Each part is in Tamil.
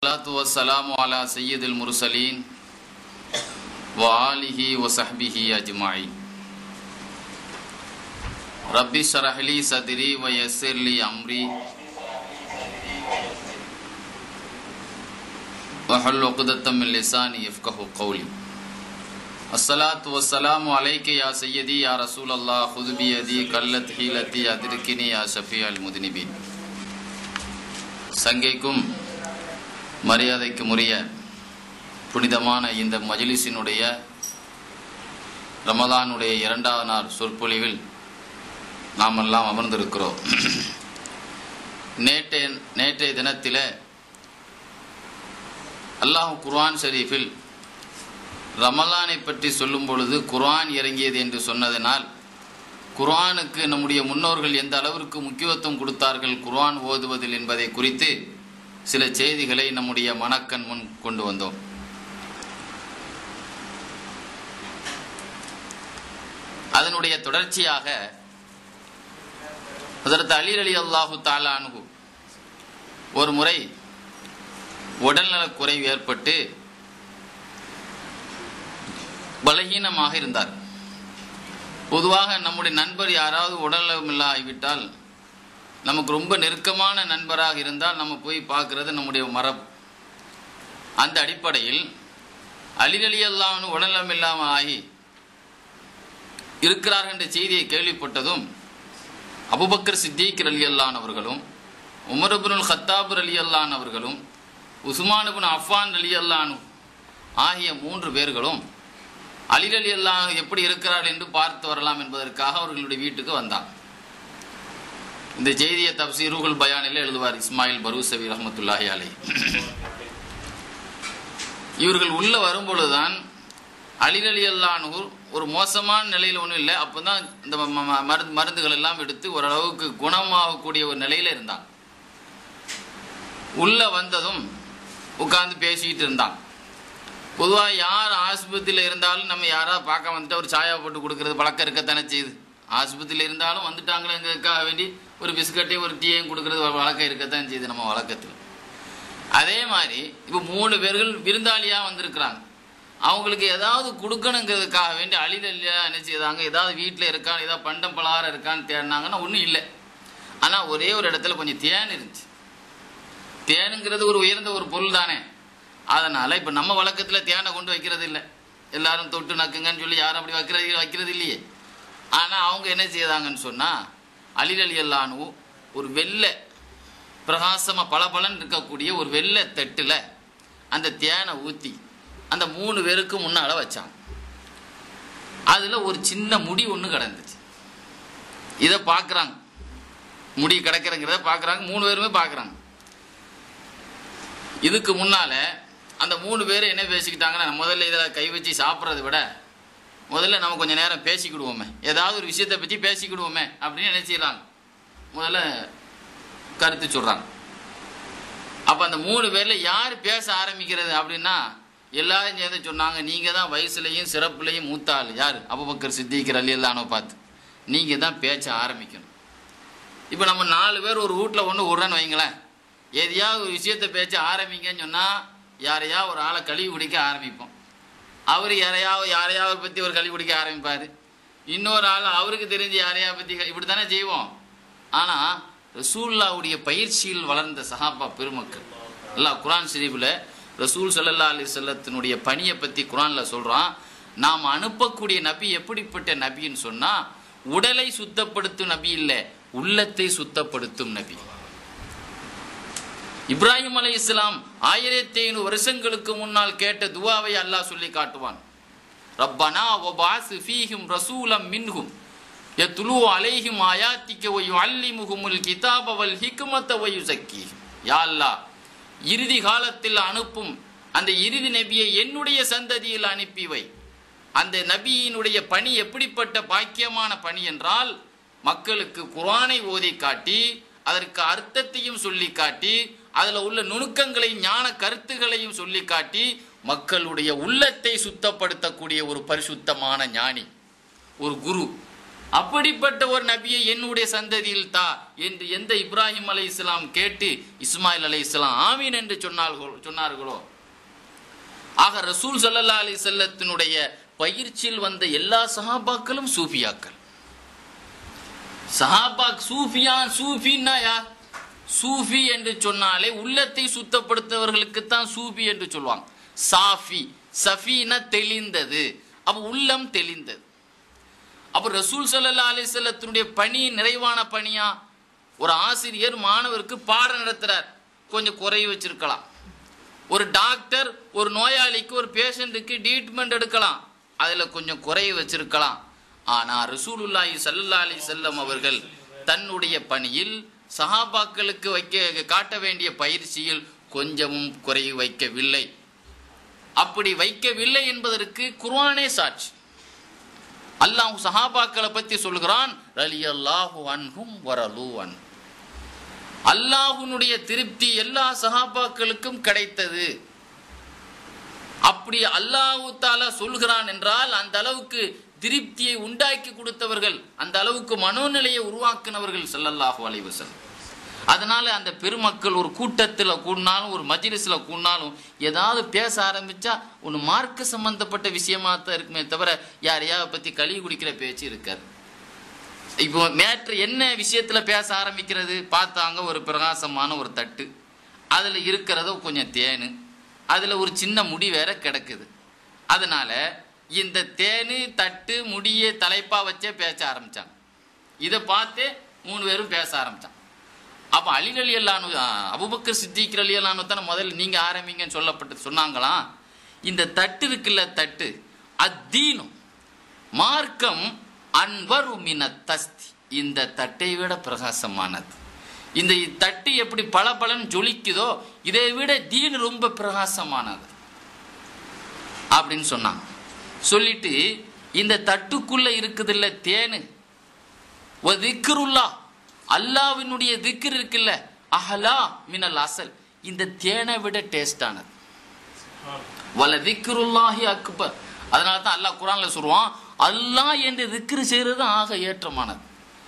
الصلاة والسلام على سيد المرسلين وآله وصحبه أجمعين ربي اشرح لي صدري ويسر لي أمري وحل عقدة من لساني يفقه قولي الصلاة والسلام عليك يا سيدي يا رسول الله خذ بيدي قلت حيلتي أدركني يا شفيع المذنبين சங்கைக்கும் மரியாதைக்கும் உரிய புனிதமான இந்த மஜ்லிஸினுடைய ரமதானுடைய இரண்டாவது நாள் சொற்பொழிவில் நாம் எல்லாம் அமர்ந்திருக்கிறோம் நேற்றைய நேற்றைய தினத்தில் அல்லாஹ் குர்ஆன் ஷரீஃபில் ரமலானை பற்றி சொல்லும் பொழுது குர்ஆன் இறங்கியது என்று சொன்னதனால் குர்ஆனுக்கு நம்முடைய முன்னோர்கள் எந்த அளவிற்கு முக்கியத்துவம் கொடுத்தார்கள் குர்ஆன் ஓதுவதில் என்பதை குறித்து சில செய்திகளை நம்முடைய மனக்கண் முன் கொண்டு வந்தோம் அதனுடைய தொடர்ச்சியாக ஹசரத் அலி அலி அல்லாஹு தாலானு ஒரு முறை உடல்நலக் குறைவு ஏற்பட்டு பலகீனமாக இருந்தார் பொதுவாக நம்முடைய நண்பர் யாராவது உடல்நலம் ஆகிவிட்டால் நமக்கு ரொம்ப நெருக்கமான நண்பராக இருந்தால் நம்ம போய் பார்க்கறது நம்முடைய மரபு அந்த அடிப்படையில் அலிரலி அல்லாமல் உடல்நலம் இல்லாமல் ஆகி இருக்கிறார்கள் என்ற செய்தியை கேள்விப்பட்டதும் அபுபக்கர் சித்திக் அலி அல்லான் அவர்களும் உமரபுனுல் ஹத்தாபுர் அலி அல்லான் அவர்களும் உஸ்மானுபின் அஃபான் அலி அல்லானு ஆகிய மூன்று பேர்களும் அலிரலி எல்லாம் எப்படி இருக்கிறார்கள் என்று பார்த்து வரலாம் என்பதற்காக அவர்களுடைய வீட்டுக்கு வந்தான் இந்த செய்தியை தப்சீருகுல் பயானில் எழுதுவார் இஸ்மாயில் பரூசவி ரஹமத்துல்லாஹி அலை இவர்கள் உள்ள வரும்பொழுதுதான் அலிரலி அல்லானூர் ஒரு மோசமான நிலையில் ஒன்றும் இல்லை அப்போதான் இந்த மருந்து மருந்துகள் எல்லாம் எடுத்து ஓரளவுக்கு குணமாகக்கூடிய ஒரு நிலையில இருந்தான் உள்ள வந்ததும் உட்கார்ந்து பேசிக்கிட்டு இருந்தான் பொதுவாக யார் ஆஸ்பத்திரியில் இருந்தாலும் நம்ம யாராவது பார்க்க வந்துட்டு ஒரு சாயா போட்டு கொடுக்கறது பழக்கம் இருக்கத்தானே செய்யுது ஆஸ்பத்திரியில் இருந்தாலும் வந்துட்டாங்களேங்கிறதுக்காக வேண்டி ஒரு பிஸ்கட்டையும் ஒரு டீயையும் கொடுக்கறது ஒரு வழக்கம் இருக்கத்தான் செய்யுது நம்ம வழக்கத்தில் அதே மாதிரி இப்போ மூணு பேர்கள் விருந்தாளியாக வந்திருக்கிறாங்க அவங்களுக்கு ஏதாவது கொடுக்கணுங்கிறதுக்காக வேண்டி அழிலல்லையா என்ன செய்தாங்க ஏதாவது வீட்டில் இருக்கான்னு ஏதாவது பண்டம் பலகாரம் இருக்கான்னு தேடினாங்கன்னா ஒன்றும் இல்லை ஆனால் ஒரே ஒரு இடத்துல கொஞ்சம் தேன் இருந்துச்சு தேனுங்கிறது ஒரு உயர்ந்த ஒரு பொருள் தானே அதனால் இப்போ நம்ம வழக்கத்தில் தேனை கொண்டு வைக்கிறது இல்லை எல்லாரும் தொட்டு நக்குங்கன்னு சொல்லி யாரும் அப்படி வைக்கிறது வைக்கிறது இல்லையே ஆனால் அவங்க என்ன செய்தாங்கன்னு சொன்னால் அலிரலி அல்லானு ஒரு வெள்ளை பிரகாசமாக பளபளன்னு இருக்கக்கூடிய ஒரு வெள்ளை தட்டில் அந்த தேனை ஊற்றி அந்த மூணு பேருக்கு முன்னால் வச்சாங்க அதில் ஒரு சின்ன முடி ஒன்று கிடந்துச்சு இதை பார்க்குறாங்க முடி கிடக்கிறங்கிறத பார்க்குறாங்க மூணு பேருமே பார்க்குறாங்க இதுக்கு முன்னால் அந்த மூணு பேர் என்ன பேசிக்கிட்டாங்கன்னா முதல்ல இதில் கை வச்சு சாப்பிட்றத விட முதல்ல நம்ம கொஞ்சம் நேரம் பேசிக்கிடுவோமே ஏதாவது ஒரு விஷயத்தை பற்றி பேசிக்கிடுவோமே அப்படின்னு நினைச்சிடறாங்க முதல்ல கருத்து சொல்கிறாங்க அப்போ அந்த மூணு பேரில் யார் பேச ஆரம்பிக்கிறது அப்படின்னா எல்லாரும் சேர்ந்து சொன்னாங்க நீங்கள் தான் வயசுலையும் சிறப்புலையும் மூத்தாள் யார் அபுபக்கர் சித்திக்கிற அல்லானோ பார்த்து நீங்கள் தான் பேச்ச ஆரம்பிக்கணும் இப்போ நம்ம நாலு பேர் ஒரு வீட்டில் ஒன்று விட்றேன்னு வைங்களேன் எதையாவது ஒரு விஷயத்தை பேச்ச ஆரம்பிங்கன்னு சொன்னால் யாரையா ஒரு ஆளை கழுவி குடிக்க ஆரம்பிப்போம் அவர் யாரையாவது யாரையாவது பற்றி ஒரு கழுவி குடிக்க ஆரம்பிப்பார் இன்னொரு ஆள் அவருக்கு தெரிஞ்சு யாரையா பற்றி இப்படி தானே செய்வோம் ஆனால் ரசூல்லாவுடைய பயிற்சியில் வளர்ந்த சஹாபா பெருமக்கள் எல்லாம் குரான் ஷரீஃபில் ரசூல் சல்லல்லா அலி சொல்லத்தினுடைய பணியை பற்றி குரானில் சொல்கிறான் நாம் அனுப்பக்கூடிய நபி எப்படிப்பட்ட நபின்னு சொன்னால் உடலை சுத்தப்படுத்தும் நபி இல்லை உள்ளத்தை சுத்தப்படுத்தும் நபி இப்ராஹிம் அலை இஸ்லாம் ஆயிரத்தி ஐநூறு வருஷங்களுக்கு முன்னால் கேட்ட துவாவை அல்லாஹ் சொல்லி காட்டுவான் ரப்பனா ஒபாசு ஃபீஹிம் ரசூலம் மின்ஹும் யத்லு அலைஹிம் ஆயாத்திக்க ஒய் அல்லிமுகுமுல் கிதாப வல் ஹிக்மத்த ஒய் சக்கீஹிம் யா அல்லாஹ் இறுதி காலத்தில் அனுப்பும் அந்த இறுதி நபியை என்னுடைய சந்ததியில் அனுப்பி வை அந்த நபியினுடைய பணி எப்படிப்பட்ட பாக்கியமான பணி என்றால் மக்களுக்கு குரானை ஓதி காட்டி அதற்கு அர்த்தத்தையும் சொல்லி காட்டி அதில் உள்ள நுணுக்கங்களை ஞான கருத்துகளையும் சொல்லி காட்டி மக்களுடைய உள்ளத்தை சுத்தப்படுத்தக்கூடிய ஒரு பரிசுத்தமான ஞானி ஒரு குரு அப்படிப்பட்ட ஒரு நபியை என்னுடைய சந்ததியில் தா என்று எந்த இப்ராஹிம் அலை இஸ்லாம் கேட்டு இஸ்மாயில் அலை இஸ்லாம் ஆமீன் என்று சொன்னார்களோ சொன்னார்களோ ஆக ரசூல் ஸல்லல்லாஹு அலைஹி செல்லத்தினுடைய பயிற்சியில் வந்த எல்லா சஹாபாக்களும் சூஃபியாக்கள் சஹாபா சூஃபியான் சூஃபின்னா யார் சூஃபி என்று சொன்னாலே உள்ளத்தை சுத்தப்படுத்துவர்களுக்கு தான் சூஃபி என்று சொல்லுவாங்க சாஃபி சஃபீனா தெளிந்தது அப்ப உள்ளம் தெளிந்தது அப்ப ரசூல் ஸல்லல்லாஹு அலைஹி வஸல்லத்தினுடைய பணி நிறைவான பணியா ஒரு ஆசிரியர் மாணவருக்கு பாடம் நடத்துறார் கொஞ்சம் குறைய வச்சிருக்கலாம் ஒரு டாக்டர் ஒரு நோயாளிக்கு ஒரு பேஷண்ட்டுக்கு ட்ரீட்மெண்ட் எடுக்கலாம் அதில் கொஞ்சம் குறைய வச்சிருக்கலாம் ஆனால் ரசூலுல்லாஹி ஸல்லல்லாஹு அலைஹி வஸல்லம் அவர்கள் தன்னுடைய பணியில் சஹாபாக்களுக்கு வைக்க காட்ட வேண்டிய பயிற்சியில் கொஞ்சமும் குறை வைக்கவில்லை அப்படி வைக்கவில்லை என்பதற்கு குர்ஆனே சாட்சி அல்லாஹ் சஹாபாக்களை பத்தி சொல்கிறான் ரலியல்லாஹு அன்ஹும் வரலு அன் அல்லாஹ்வுடைய திருப்தி எல்லா சஹாபாக்களுக்கும் கிடைத்தது அப்படி அல்லாஹு தாலா சொல்கிறான் என்றால் அந்த அளவுக்கு திருப்தியை உண்டாக்கி கொடுத்தவர்கள் அந்த அளவுக்கு மனோநிலையை உருவாக்கினவர்கள் ஸல்லல்லாஹு அலைஹி வஸல்லம் அதனால அந்த பெருமக்கள் ஒரு கூட்டத்தில் கூடினாலும் ஒரு மஜ்லிஸ்ல கூடினாலும் ஏதாவது பேச ஆரம்பிச்சா ஒன்று மார்க்க சம்பந்தப்பட்ட விஷயமா தான் இருக்குமே தவிர யாரையாவது பத்தி களி குடிக்கிற பேச்சு இருக்காது இப்போ மேட்ரு என்ன விஷயத்துல பேச ஆரம்பிக்கிறது பார்த்தாங்க ஒரு பிரகாசமான ஒரு தட்டு அதுல இருக்கிறதோ கொஞ்சம் தேனு அதுல ஒரு சின்ன முடி வேற கிடக்குது அதனால இந்த தேனு தட்டு முடியை தலைப்பா வச்சே பேச ஆரம்பிச்சாங்க இதை பார்த்து மூணு பேரும் பேச ஆரம்பிச்சாங்க அப்போ அலில் அலி அல்லானு அபுபக்கர் சித்திக் அலி அல்லானு தானே முதல்ல நீங்க ஆரம்பிங்கன்னு சொல்லப்பட்டு சொன்னாங்களாம் இந்த தட்டு இருக்குல்ல தட்டு அத்தீனும் மார்க்கம் அன்வரு மின தஸ்தி இந்த தட்டை விட பிரகாசமானது இந்த தட்டு எப்படி பளபளன்னு ஜொலிக்குதோ இதை விட தீன் ரொம்ப பிரகாசமானது அப்படின்னு சொன்னாங்க சொல்லிட்டு இந்த தட்டுக்குள்ள இருக்குதுல்ல தேனு ஒ திக்ருல்லா அல்லாவினுடைய திக்ர் இருக்குல்ல அஹலா மினல் அசல் இந்த தேனை விட டேஸ்டானது வல திக்ருல்லாஹி அக்பர் அதனால தான் அல்லாஹ் குரான்ல சொல்லுவான் அல்லாஹ் என்று திக்ரு செய்யறது ஆக ஏற்றமானது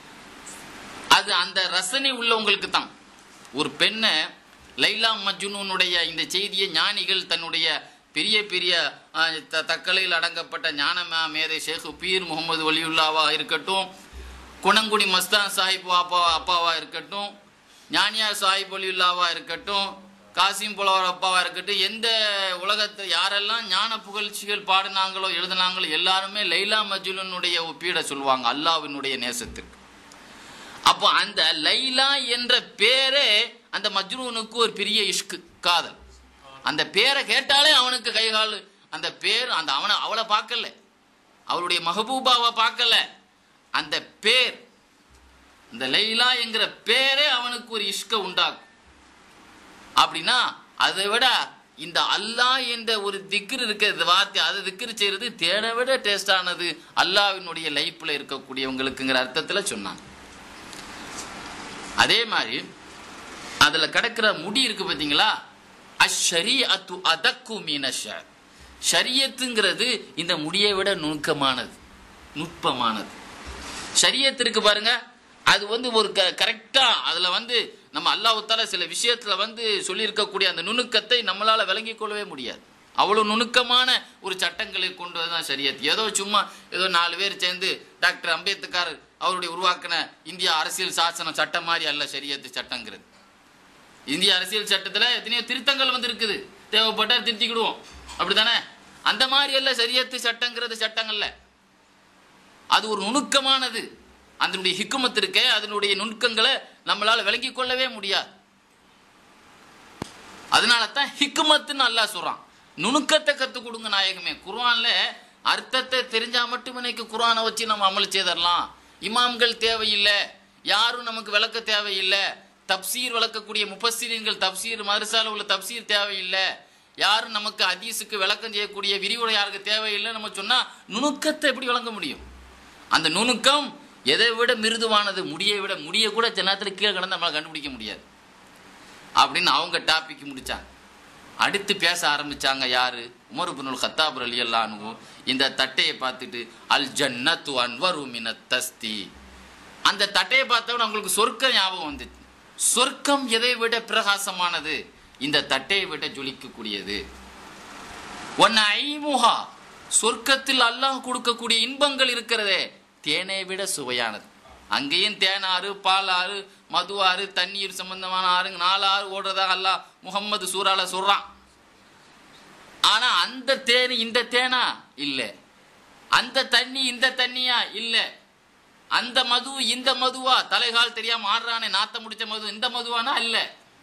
அது அந்த ரசனை உள்ளவங்களுக்கு தான் ஒரு பெண்ணை லைலா மஜ்னூனுடைய இந்த செய்தியை ஞானிகள் தன்னுடைய பெரிய பெரிய அஹ், த- தக்கலையில் அடங்கப்பட்ட ஞானமா மேதை ஷேக் பீர் முகமது வலியுல்லாவா இருக்கட்டும் குணங்குடி மஸ்தான் சாஹிப் அப்பா அப்பாவா இருக்கட்டும் ஞானியார் சாஹிப் வலியுல்லாவா இருக்கட்டும் காசிம் புலவர் அப்பாவா இருக்கட்டும் எந்த உலகத்தை யாரெல்லாம் ஞான புகழ்ச்சிகள் பாடினாங்களோ எழுதினாங்களோ எல்லாருமே லைலா மஜ்னுனுடைய ஒப்பீட சொல்லுவாங்க அல்லாவினுடைய நேசத்திற்கு அப்போ அந்த லைலா என்ற பேரே அந்த மஜ்னூனுக்கு ஒரு பெரிய இஷ்கு காதல் அந்த பேரை கேட்டாலே அவனுக்கு கைகால் அந்த பேர் அந்த அவனை அவளை பார்க்கல அவளுடைய மஹபூபாவை பார்க்கல அந்த பேர் இந்த லைலா என்கிற பேரே அவனுக்கு ஒரு இஷ்க உண்டாக்கும் அப்படின்னா அதை விட இந்த அல்லாஹ் என்ற ஒரு திக்ர் இருக்கிறது வார்த்தை அதை திக்ரு செய்யறது தேட விட டேஸ்டானது அல்லாஹ்வினுடைய லைஃப்ல இருக்கக்கூடியவங்களுக்குங்கிற அர்த்தத்துல சொன்னாங்க அதே மாதிரி அதுல கிடக்கிற முடி இருக்கு பாத்தீங்களா அஷரி அத்து அதக்கு மீனஷ ஷரியத்துங்கிறது இந்த முடியை விட நுணுக்கமானது நுட்பமானது ஷரியத் இருக்கு பாருங்க அது வந்து ஒரு க கரெக்டா அதுல வந்து நம்ம அல்லாஹ்வுத்தால சில விஷயத்துல வந்து சொல்லியிருக்கக்கூடிய அந்த நுணுக்கத்தை நம்மளால விளங்கிக் கொள்ளவே முடியாது அவ்வளவு நுணுக்கமான ஒரு சட்டங்களை கொண்டு தான் ஷரியத் ஏதோ சும்மா ஏதோ நாலு பேர் சேர்ந்து டாக்டர் அம்பேத்கர் அவருடைய உருவாக்கின இந்திய அரசியல் சாசனம் சட்டம் மாதிரி அல்ல ஷரியத்து சட்டங்கிறது இந்திய அரசியல் சட்டத்துல எத்தனையோ திருத்தங்கள் வந்து இருக்குது தேவைப்பட்டா திருத்திக்கிடுவோம் அப்படிதானே அந்த மாதிரி எல்லாம் சரியத்து சட்டங்கிறது சட்டங்கள்ல அது ஒரு நுணுக்கமானது அதனுடைய ஹிக்குமத் இருக்கே அதனுடைய நுணுக்கங்களை நம்மளால விளங்கிக் கொள்ளவே முடியாது அதனால தான் ஹிக்குமத்துன்னு அல்லாஹ் சொல்றான் நுணுக்கத்தை கற்றுக் கொடுங்க நாயகமே குர்ஆன்ல அர்த்தத்தை தெரிஞ்சா மட்டும் இன்னைக்கு குர்ஆனை வச்சு நம்ம அமல் செய்தரலாம் இமாம்கள் தேவையில்லை யாரும் நமக்கு விளக்க தேவையில்லை தப்சீர் விளக்கக்கூடிய முப்பஸ்ஸீர்கள் தப்சீர் மதரசால உள்ள தப்சீர் தேவையில்லை யாரும் நமக்கு ஹதீஸுக்கு விளக்கம் செய்யக்கூடிய விரிவுரை யாருக்கு தேவையில்லை நம்ம சொன்னா நுணுக்கத்தை எப்படி விளங்க முடியும் அந்த நுணுக்கம் எதை விட மிருதுவானது முடியை விட முடிய கூட சில நேரத்தில் கீழே கிடந்து நம்மளால கண்டுபிடிக்க முடியாது அப்படின்னு அவங்க டாபிக் முடிச்சாங்க அடுத்து பேச ஆரம்பிச்சாங்க யாரு உமர் பினுல் ஹத்தாப் அலி அல்லானு இந்த தட்டையை பார்த்துட்டு அல் ஜன்னத்து அன்வரு மின தஸ்தி அந்த தட்டையை பார்த்தவன அவங்களுக்கு சொர்க்கம் ஞாபகம் வந்துச்சு சொர்க்கம் எதை விட பிரகாசமானது இந்த தட்டையை விட ஜொலிக்கக்கூடியது ஒன்னு ஐமுகா சொர்க்கத்தில் அல்லாஹ் கொடுக்கக்கூடிய இன்பங்கள் இருக்கிறதே தேனை விட சுவையானது அங்கேயும் தேனாறு பாலாறு மதுவாறு தண்ணீர் சம்பந்தமான ஆறு நாலு ஆறு ஓடுறதா அல்லாஹ் முகம்மது சூறால சொல்றான் ஆனா அந்த தேன் இந்த தேனா இல்ல அந்த தண்ணி இந்த தண்ணியா இல்ல அந்த மது இந்த மதுவா தலைகால் தெரியாம ஆடுறானே நாத்த முடிச்ச மது இந்த மதுவானா இல்ல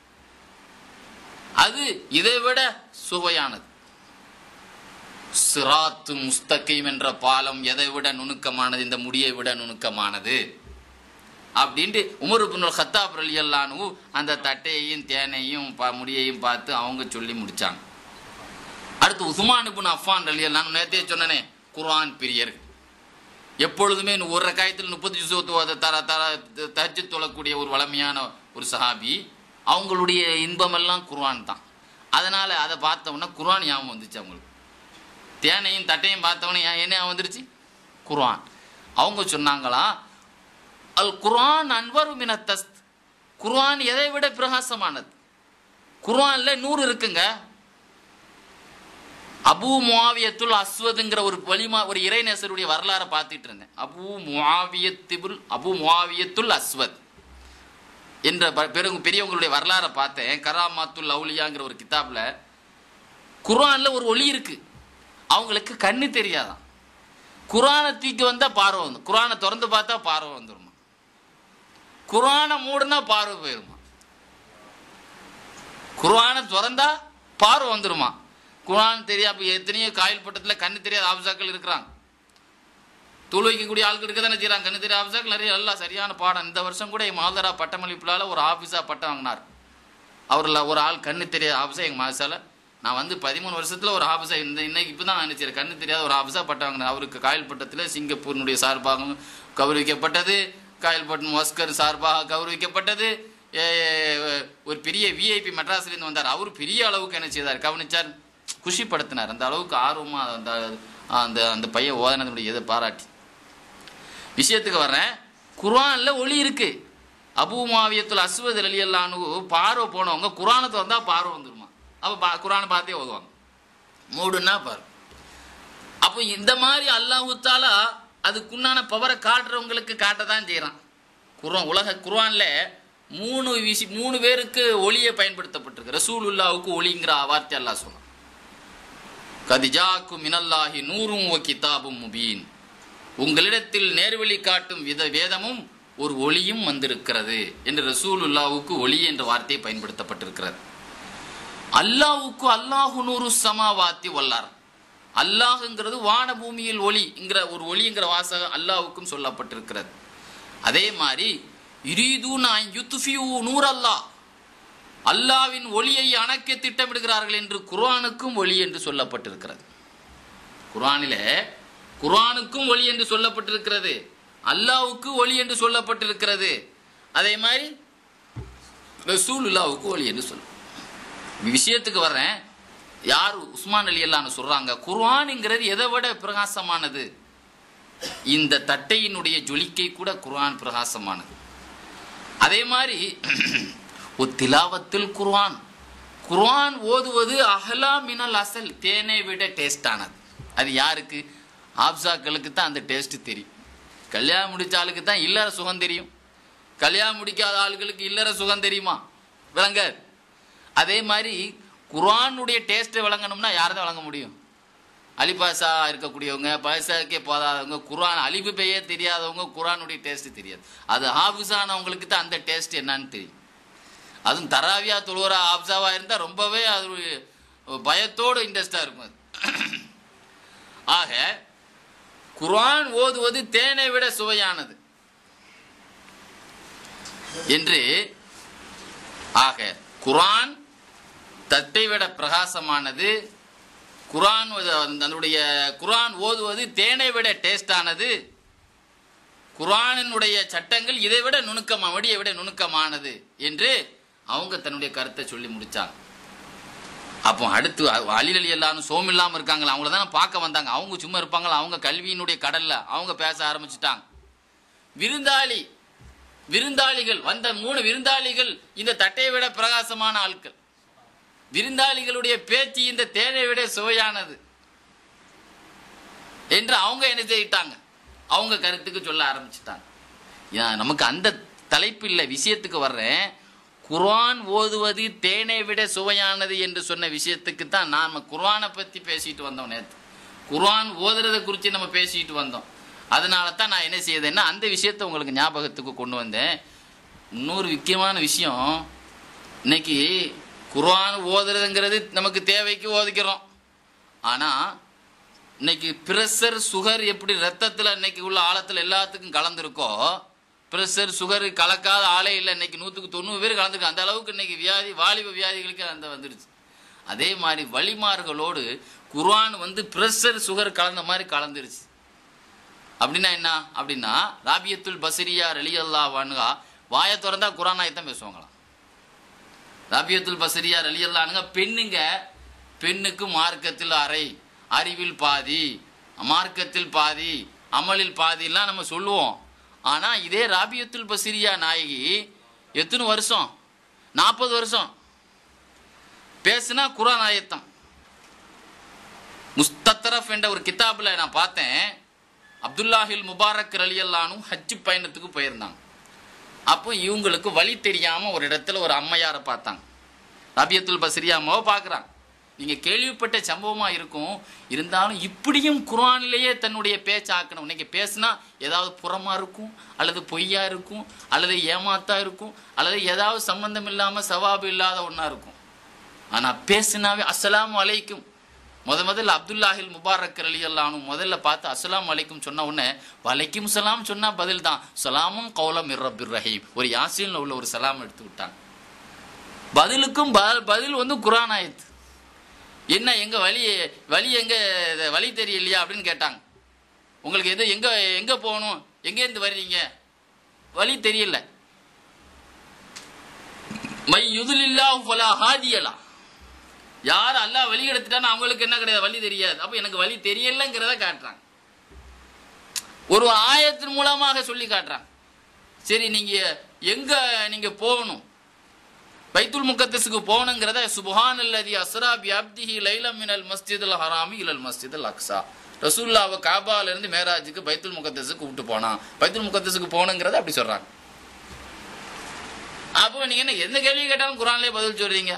அது இதை விட சுவையானது சிராத்து முஸ்தகீம் என்ற பாலம் எதை விட நுணுக்கமானது இந்த முடியை விட நுணுக்கமானது அப்படின்ட்டு உமர் பின்னுல் ஹத்தாப் ரலியல்லானு அந்த தட்டையையும் தேனையும் பா முடியையும் பார்த்து அவங்க சொல்லி முடிச்சாங்க அடுத்து உஸ்மான் இப்னு அஃபான் ரலியல்லானு நேத்தே சொன்னனே குர்ஆன் பிரியர் எப்பொழுதுமே ஒரு ரக்காயத்தில் முப்பது ஜுசுவத்து தர தர தச்சு தொழக்கூடிய ஒரு வளமையான ஒரு சஹாபி அவங்களுடைய இன்பமெல்லாம் குர்ஆன் தான் அதனால அதை பார்த்தோம்னா குர்ஆன் ஞாபகம் வந்துச்சு அவங்களுக்கு தேனையும் தட்டையும் பார்த்தவொடனே ஏன் என்ன ஞாபகம் வந்துருச்சு குர்ஆன் அவங்க சொன்னாங்களா அல் குர்ஆன் அன்வரு மின தஸ்த் குர்ஆன் எதை விட பிரகாசமானது குர்ஆன்ல நூறு இருக்குங்க அபு முவாவியத்துல் அஸ்வதுங்கிற ஒரு வலிமா ஒரு இறைநேசருடைய வரலாறை பார்த்துட்டு இருந்தேன் அபு முவாவியத்திபுல் அபு முவாவியத்துல் அஸ்வத் என்ற ப- பெரும் பெரியவங்களுடைய வரலாறை பார்த்தேன் கராமாத்துல் லவுலியாங்கிற ஒரு கிதாப்ல குர்ஆன்ல ஒரு ஒளி இருக்கு அவங்களுக்கு கண்ணு தெரியாதான் குர்ஆனை தூக்கி வந்தா பார்வை வந்து குர்ஆனை திறந்து பார்த்தா பார்வை வந்துருமா குர்ஆனை மூடுனா பார்வை போயிருமா குர்ஆனை திறந்தா பார்வை வந்துருமா குர்ஆன் தெரியா அப்ப எத்தனையோ காயல் பட்டத்தில் கண்ணு தெரியாத ஆபிசாக்கள் இருக்கிறாங்க தூள் வைக்கக்கூடிய ஆட்கள் இருக்க தானே செய்கிறாங்க கண்ணு தெரியாத ஆபிசாக்கள் நிறைய எல்லாம் சரியான பாடம் இந்த வருஷம் கூட என் மாதரா பட்டமளிப்புலால ஒரு ஆஃபீஸா பட்டம் வாங்கினார் அவரில் ஒரு ஆள் கண்ணு தெரியாத ஆஃபீஸா எங்கள் மாசால நான் வந்து பதிமூணு வருஷத்தில் ஒரு ஆஃபீஸா இந்த இன்னைக்கு இப்போ தான் நினைச்சேன் கண்ணு தெரியாத ஒரு ஆஃபீஸா பட்டம் வாங்கினேன் அவருக்கு காயல் பட்டத்தில் சிங்கப்பூரினுடைய சார்பாகவும் கௌரவிக்கப்பட்டது காயல்பட்டம் மஸ்கர் சார்பாக கௌரவிக்கப்பட்டது ஏ, ஒரு பெரிய விஐபி மெட்ராஸ்லேருந்து வந்தார் அவர் பெரிய அளவுக்கு என்ன செய்தார் கவனிச்சார் குஷிப்படுத்தினார் அந்த அளவுக்கு ஆர்வமாக அந்த அந்த அந்த பையன் ஓதனதுடைய இதை பாராட்டி விஷயத்துக்கு வர்றேன் குர்ஆன்ல ஒளி இருக்கு அபூ மாவியத்துல் அஸ்வத் அலி அல்லானு பார்வை போனவங்க குர்ஆனை திறந்தா பார்வை வந்துருமா அப்போ பா குர்ஆனை பார்த்தே ஓதுவாங்க மூடுன்னா பாரு அப்போ இந்த மாதிரி அல்லாஹு தாலா அதுக்குண்டான பவரை காட்டுறவங்களுக்கு காட்ட தான் செய்கிறான் குர்ஆன் உலக குர்ஆன்ல மூணு விஷி மூணு பேருக்கு ஒளியை பயன்படுத்தப்பட்டிருக்கு ரசூலுல்லாவுக்கு ஒளிங்கிற வார்த்தை அல்லாஹ் சொல்றான் கதிஜாக்கு மினல்லாஹி நூறும் ஒ கிதாபும் முபீன் உங்களிடத்தில் நேர்வழி காட்டும் வித வேதமும் ஒரு ஒளியும் வந்திருக்கிறது என்று ரசூலுல்லாவுக்கு ஒளி என்ற வார்த்தை பயன்படுத்தப்பட்டிருக்கிறது அல்லாஹ்வுக்கு அல்லாஹு நூறு சமாவாத்தி வல்லார் அல்லாஹ்ங்கிறது வான பூமியில் ஒளிங்கிற ஒரு ஒளிங்கிற வாசகம் அல்லாஹ்வுக்கும் சொல்லப்பட்டிருக்கிறது அதே மாதிரி யுரீதூன யுத்ஃபியூ நூர் அல்லாஹ் அல்லாவின் ஒளியை அணைக்க திட்டமிடுகிறார்கள் என்று குர்ஆனுக்கும் ஒளி என்று சொல்லப்பட்டிருக்கிறது குர்ஆனிலே குர்ஆனுக்கும் ஒளி என்று சொல்லப்பட்டிருக்கிறது அல்லாஹ்வுக்கு ஒளி என்று சொல்லப்பட்டிருக்கிறது அதே மாதிரி ரசூலுல்லாவுக்கு ஒளி என்று சொல்லும் விஷயத்துக்கு வர்றேன் யார் உஸ்மான் அலி அல்லான்னு சொல்றாங்க குர்ஆனுங்கிறது எதை விட பிரகாசமானது இந்த தட்டையினுடைய ஜொலிக்கை கூட குர்ஆன் பிரகாசமானது அதே மாதிரி ஒரு திலாவத்தில் குர்ஆன் குர்ஆன் ஓதுவது அஹலா மினல் அசல் தேனை விட டேஸ்டானது அது யாருக்கு ஆப்சாக்களுக்கு தான் அந்த டேஸ்ட் தெரியும் கல்யாணம் முடிச்ச ஆளுக்கு தான் இல்லற சுகம் தெரியும் கல்யாணம் முடிக்காத ஆளுகளுக்கு இல்லற சுகம் தெரியுமா விளங்க அதே மாதிரி குர்ஆனுடைய டேஸ்ட்டை விளங்கணும்னா யார் தான் விளங்க முடியும் அலிபாசா இருக்கக்கூடியவங்க பாசாக்கே போதாதவங்க குர்ஆன் அலிபு பெய்யே தெரியாதவங்க குர்ஆனுடைய டேஸ்ட் தெரியாது அது ஹாஃபிஸானவங்களுக்கு தான் அந்த டேஸ்ட் என்னன்னு தெரியும் அதுவும் தராவியா தொழுவரா ஆப்சாவா இருந்தால் ரொம்பவே அது ஒரு பயத்தோடு இன்ட்ரெஸ்டாக இருக்கும் அது ஆக குர்ஆன் ஓதுவது தேனை விட சுவையானது என்று ஆக குர்ஆன் தட்டை விட பிரகாசமானது குர்ஆன் ஓத- அதனுடைய குர்ஆன் ஓதுவது தேனை விட டேஸ்டானது குர்ஆனினுடைய சட்டங்கள் இதை விட நுணுக்கமா வடியை விட நுணுக்கமானது என்று அவங்க தன்னுடைய கருத்தை சொல்லி முடிச்சாங்க அப்போ அடுத்து அலில் அலி எல்லாரும் சோம் இல்லாம இருக்காங்களா அவங்கள தான் பார்க்க வந்தாங்க அவங்க சும்மா இருப்பாங்களா அவங்க கல்வியினுடைய கடல்ல அவங்க பேச ஆரம்பிச்சுட்டாங்க விருந்தாளி விருந்தாளிகள் வந்த மூணு விருந்தாளிகள் இந்த தட்டையை விட பிரகாசமான ஆட்கள் விருந்தாளிகளுடைய பேச்சு இந்த தேனை விட சுவையானது என்று அவங்க என்ன செய்யிட்டாங்க அவங்க கருத்துக்கு சொல்ல ஆரம்பிச்சிட்டாங்க ஏன் நமக்கு அந்த தலைப்பு இல்லை விஷயத்துக்கு வர்றேன் குர்ஆன் ஓதுவது தேனை விட சுவையானது என்று சொன்ன விஷயத்துக்கு தான் நாம குர்ஆனை பத்தி பேசிட்டு வந்தோம் நேற்று குர்ஆன் ஓதுறதை குறித்து நம்ம பேசிட்டு வந்தோம் அதனால தான் நான் என்ன செய்தேன்னா அந்த விஷயத்தை உங்களுக்கு ஞாபகத்துக்கு கொண்டு வந்தேன் இன்னொரு முக்கியமான விஷயம் இன்னைக்கு குர்ஆன் ஓதுறதுங்கிறது நமக்கு தேவைக்கு ஓதிக்கிறோம் ஆனால் இன்னைக்கு பிரஷர் சுகர் எப்படி ரத்தத்தில் இன்னைக்கு உள்ள ஆழத்தில் எல்லாத்துக்கும் கலந்துருக்கோ பிரஷர் சுகர் கலக்காத ஆளே இல்லை இன்னைக்கு நூற்றுக்கு தொண்ணூறு பேர் கலந்துருக்கு அந்த அளவுக்கு இன்னைக்கு வியாதி வாலிப வியாதிகளுக்கு அந்த வந்துடுச்சு அதே மாதிரி வழிமார்களோடு குர்ஆன் வந்து பிரஷர் சுகர் கலந்த மாதிரி கலந்துருச்சு அப்படின்னா என்ன அப்படின்னா ராபியத்துல் பசரியா ரலியல்லா வானுகா வாயை திறந்தா குரான் ஆயத்தான் பேசுவாங்களாம் ராபியத்துல் பசரியா ரலியல்லானுங்க பெண்ணுங்க பெண்ணுக்கு மார்க்கத்தில் அறை அறிவில் பாதி மார்க்கத்தில் பாதி அமலில் பாதிலாம் நம்ம சொல்லுவோம் ஆனால் இதே ராபியத்துல் பசிரியா நாயகி எத்தனை வருஷம் நாற்பது வருஷம் பேசுனா குரான் ஆயத்தம் முஸ்தரஃப் என்ற ஒரு கிதாபில் நான் பார்த்தேன் அப்துல்லாஹில் முபாரக் ரலியல்லானும் ஹஜ்ஜு பயணத்துக்கு போயிருந்தாங்க அப்போ இவங்களுக்கு வழி தெரியாமல் ஒரு இடத்துல ஒரு அம்மையாரை பார்த்தாங்க ரபியத்துல் பஸ்ரியா அம்மாவை பார்க்குறாங்க நீங்கள் கேள்விப்பட்ட சம்பவமாக இருக்கும் இருந்தாலும் இப்படியும் குரானிலேயே தன்னுடைய பேச்சை ஆக்கணும் இன்னைக்கு பேசுனா ஏதாவது புறமாக இருக்கும் அல்லது பொய்யா இருக்கும் அல்லது ஏமாத்தா இருக்கும் அல்லது ஏதாவது சம்பந்தம் இல்லாமல் சவாபு இல்லாத ஒன்றா இருக்கும் ஆனால் பேசுனாவே அஸ்ஸலாமு அலைக்கும் முத முதல்ல அப்துல்லாஹில் முபாரக் அலி அல்லானும் முதல்ல பார்த்து அஸ்ஸலாமு அலைக்கும் சொன்ன உடனே வலைக்கும் சலாம் சொன்னா பதில் தான் சலாமும் கௌலம் இரபிர் ரஹீம் ஒரு யாசின்ல உள்ள ஒரு சலாம் எடுத்து விட்டாங்க பதிலுக்கும் ப- பதில் வந்து குரான் ஆயத்து என்ன எங்க வழி வழி எங்க இது வழி தெரியலையா அப்படின்னு கேட்டாங்க உங்களுக்கு எது எங்க எங்க போகணும் எங்க இருந்து வர்றீங்க வழி தெரியல மை யுதுலில்லா ஃபலா ஹாதியலா யார் அல்லாஹ் வழி எடுத்துட்டான்னு அவங்களுக்கு என்ன கிடையாது வழி தெரியாது அப்ப எனக்கு வழி தெரியலங்கிறத காட்டுறாங்க ஒரு ஆயத்தின் மூலமாக சொல்லி காட்டுறாங்க சரி நீங்க எங்க நீங்க போகணும் பைத்துல் முக்கத்தஸுக்கு போகணுங்கிறத சுபஹான் அல்லதி அஸ்ரா பி அப்திஹி லைலம் மினல் மஸ்ஜிதுல் ஹராமி இலல் மஸ்ஜிதுல் அக்ஸா ரசூல்லாவை காபால இருந்து மேராஜுக்கு பைத்துல் முகத்தஸுக்கு கூப்பிட்டு போனான் பைத்துல் முகத்தஸுக்கு போகணுங்கிறத அப்படி சொல்றாங்க அப்போ நீங்க என்ன எந்த கேள்வி கேட்டாலும் குரான்லயே பதில் சொல்றீங்க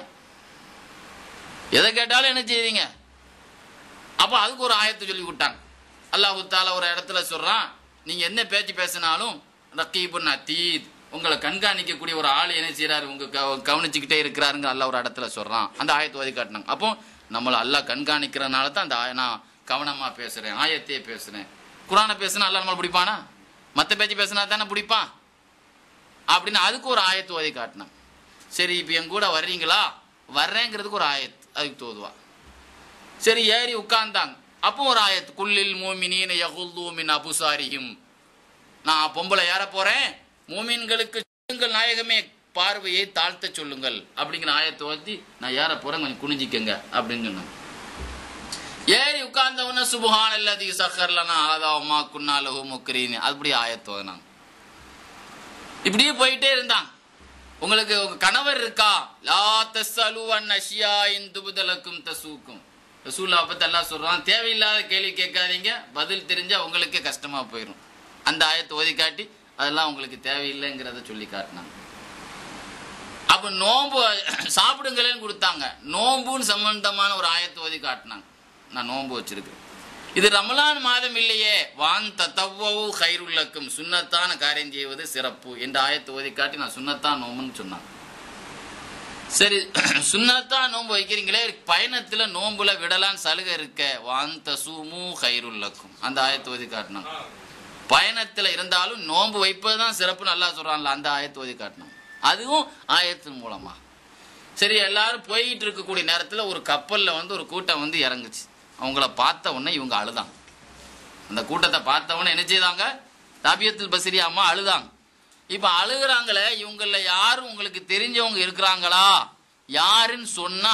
எதை கேட்டாலும் என்ன செய்றீங்க அப்போ அதுக்கு ஒரு ஆயத்தை சொல்லி விட்டாங்க அல்லாஹு தாலா ஒரு இடத்துல சொல்றான் நீங்க என்ன பேச்சு பேசினாலும் ரக்கீபுன் அத்தீத் உங்களை கண்காணிக்கக்கூடிய ஒரு ஆள் என்ன செய்றாரு உங்க கவ- கவனிச்சுக்கிட்டே இருக்கிறாருங்க அல்லாஹ் ஒரு இடத்துல சொல்றான் அந்த ஆயத்தை ஓதி காட்டினாங்க அப்போ நம்மளை அல்லாஹ் கண்காணிக்கிறனால தான் அந்த ஆய- நான் கவனமா பேசுறேன் ஆயத்தையே பேசுறேன் குரானை பேசுனா அல்லாஹ் நம்மளை பிடிப்பானா மற்ற பேச்சு பேசினா தானே பிடிப்பான் அப்படின்னு அதுக்கு ஒரு ஆயத்து ஓதி காட்டினான் சரி இப்போ என் கூட வர்றீங்களா வர்றேங்கிறதுக்கு ஒரு ஆயத்து அதுக்கு தோதுவா சரி ஏறி உட்கார்ந்தாங்க அப்போ ஒரு ஆயத்து குல்லில் மூமினீன யகுல்லூ மின் அபுசாரியும் நான் பொம்பளை ஏற போறேன் மூமின்களுக்கு சொல்லுங்கள் நாயகமே பார்வையை தாழ்த்த சொல்லுங்கள் அப்படிங்கிற ஆயத்தை ஓத்தி நான் ஏற போறேன் கொஞ்சம் குனிஞ்சிக்கங்க அப்படின்னு சொன்னாங்க ஏறி உட்கார்ந்தவன சுபஹான் அல்லதி சஹர்லனா ஆதாவமா குன்னாலஹு முக்ரீன் அப்படி ஆயத்து ஓதுனாங்க இப்படியே போயிட்டே இருந்தாங்க உங்களுக்கு உங்க கணவர் இருக்கா லா தஸ்அலு அன் அஷியா இன் துபுதலக்கும் தசூக்கும் ரசூல்லா பத்தி எல்லாம் சொல்றான் தேவையில்லாத கேள்வி கேட்காதீங்க பதில் தெரிஞ்சா உங்களுக்கே கஷ்டமா போயிடும் அந்த ஆயத்தை ஓதி காட்டி அதெல்லாம் உங்களுக்கு தேவையில்லைங்கிறத சொல்லி காட்டினாங்க அப்ப நோன்பு சாப்பிடுங்களேன்னு கொடுத்தாங்க நோன்புன்னு சம்பந்தமான ஒரு ஆயத்தை ஓதி காட்டினாங்க நான் நோன்பு வச்சிருக்கேன் இது ரமலான் மாதம் இல்லையே வான் தத்தவ்வவு ஹைருல்லக்கும் சுன்னத்தான காரியம் செய்வது சிறப்பு என்ற ஆயத்தை ஓதி காட்டி நான் சுன்னத்தான் நோம்புன்னு சொன்னாங்க சரி சுன்னத்தான் நோன்பு வைக்கிறீங்களே பயணத்துல நோன்புல விடலான்னு சலுகை இருக்க வான் தசூமு ஹைருல்லக்கும் அந்த ஆயத்தை ஓதி காட்டினாங்க பயணத்துல இருந்தாலும் நோன்பு வைப்பதுதான் சிறப்பு நல்லா சொல்றான்ல அந்த ஆயத்தை ஓதி காட்டணும் அதுவும் ஆயத்தின் மூலமா சரி எல்லாரும் போயிட்டு இருக்கக்கூடிய நேரத்துல ஒரு கப்பல்ல வந்து ஒரு கூட்டம் வந்து இறங்குச்சு அவங்கள பார்த்த உடனே இவங்க அழுதாங்க அந்த கூட்டத்தை பார்த்த உடனே என்ன செய்தாங்க ராபியத்தில் பசிரி அம்மா அழுதாங்க இப்ப அழுகுறாங்களே இவங்கள யாரும் உங்களுக்கு தெரிஞ்சவங்க இருக்கிறாங்களா யாருன்னு சொன்னா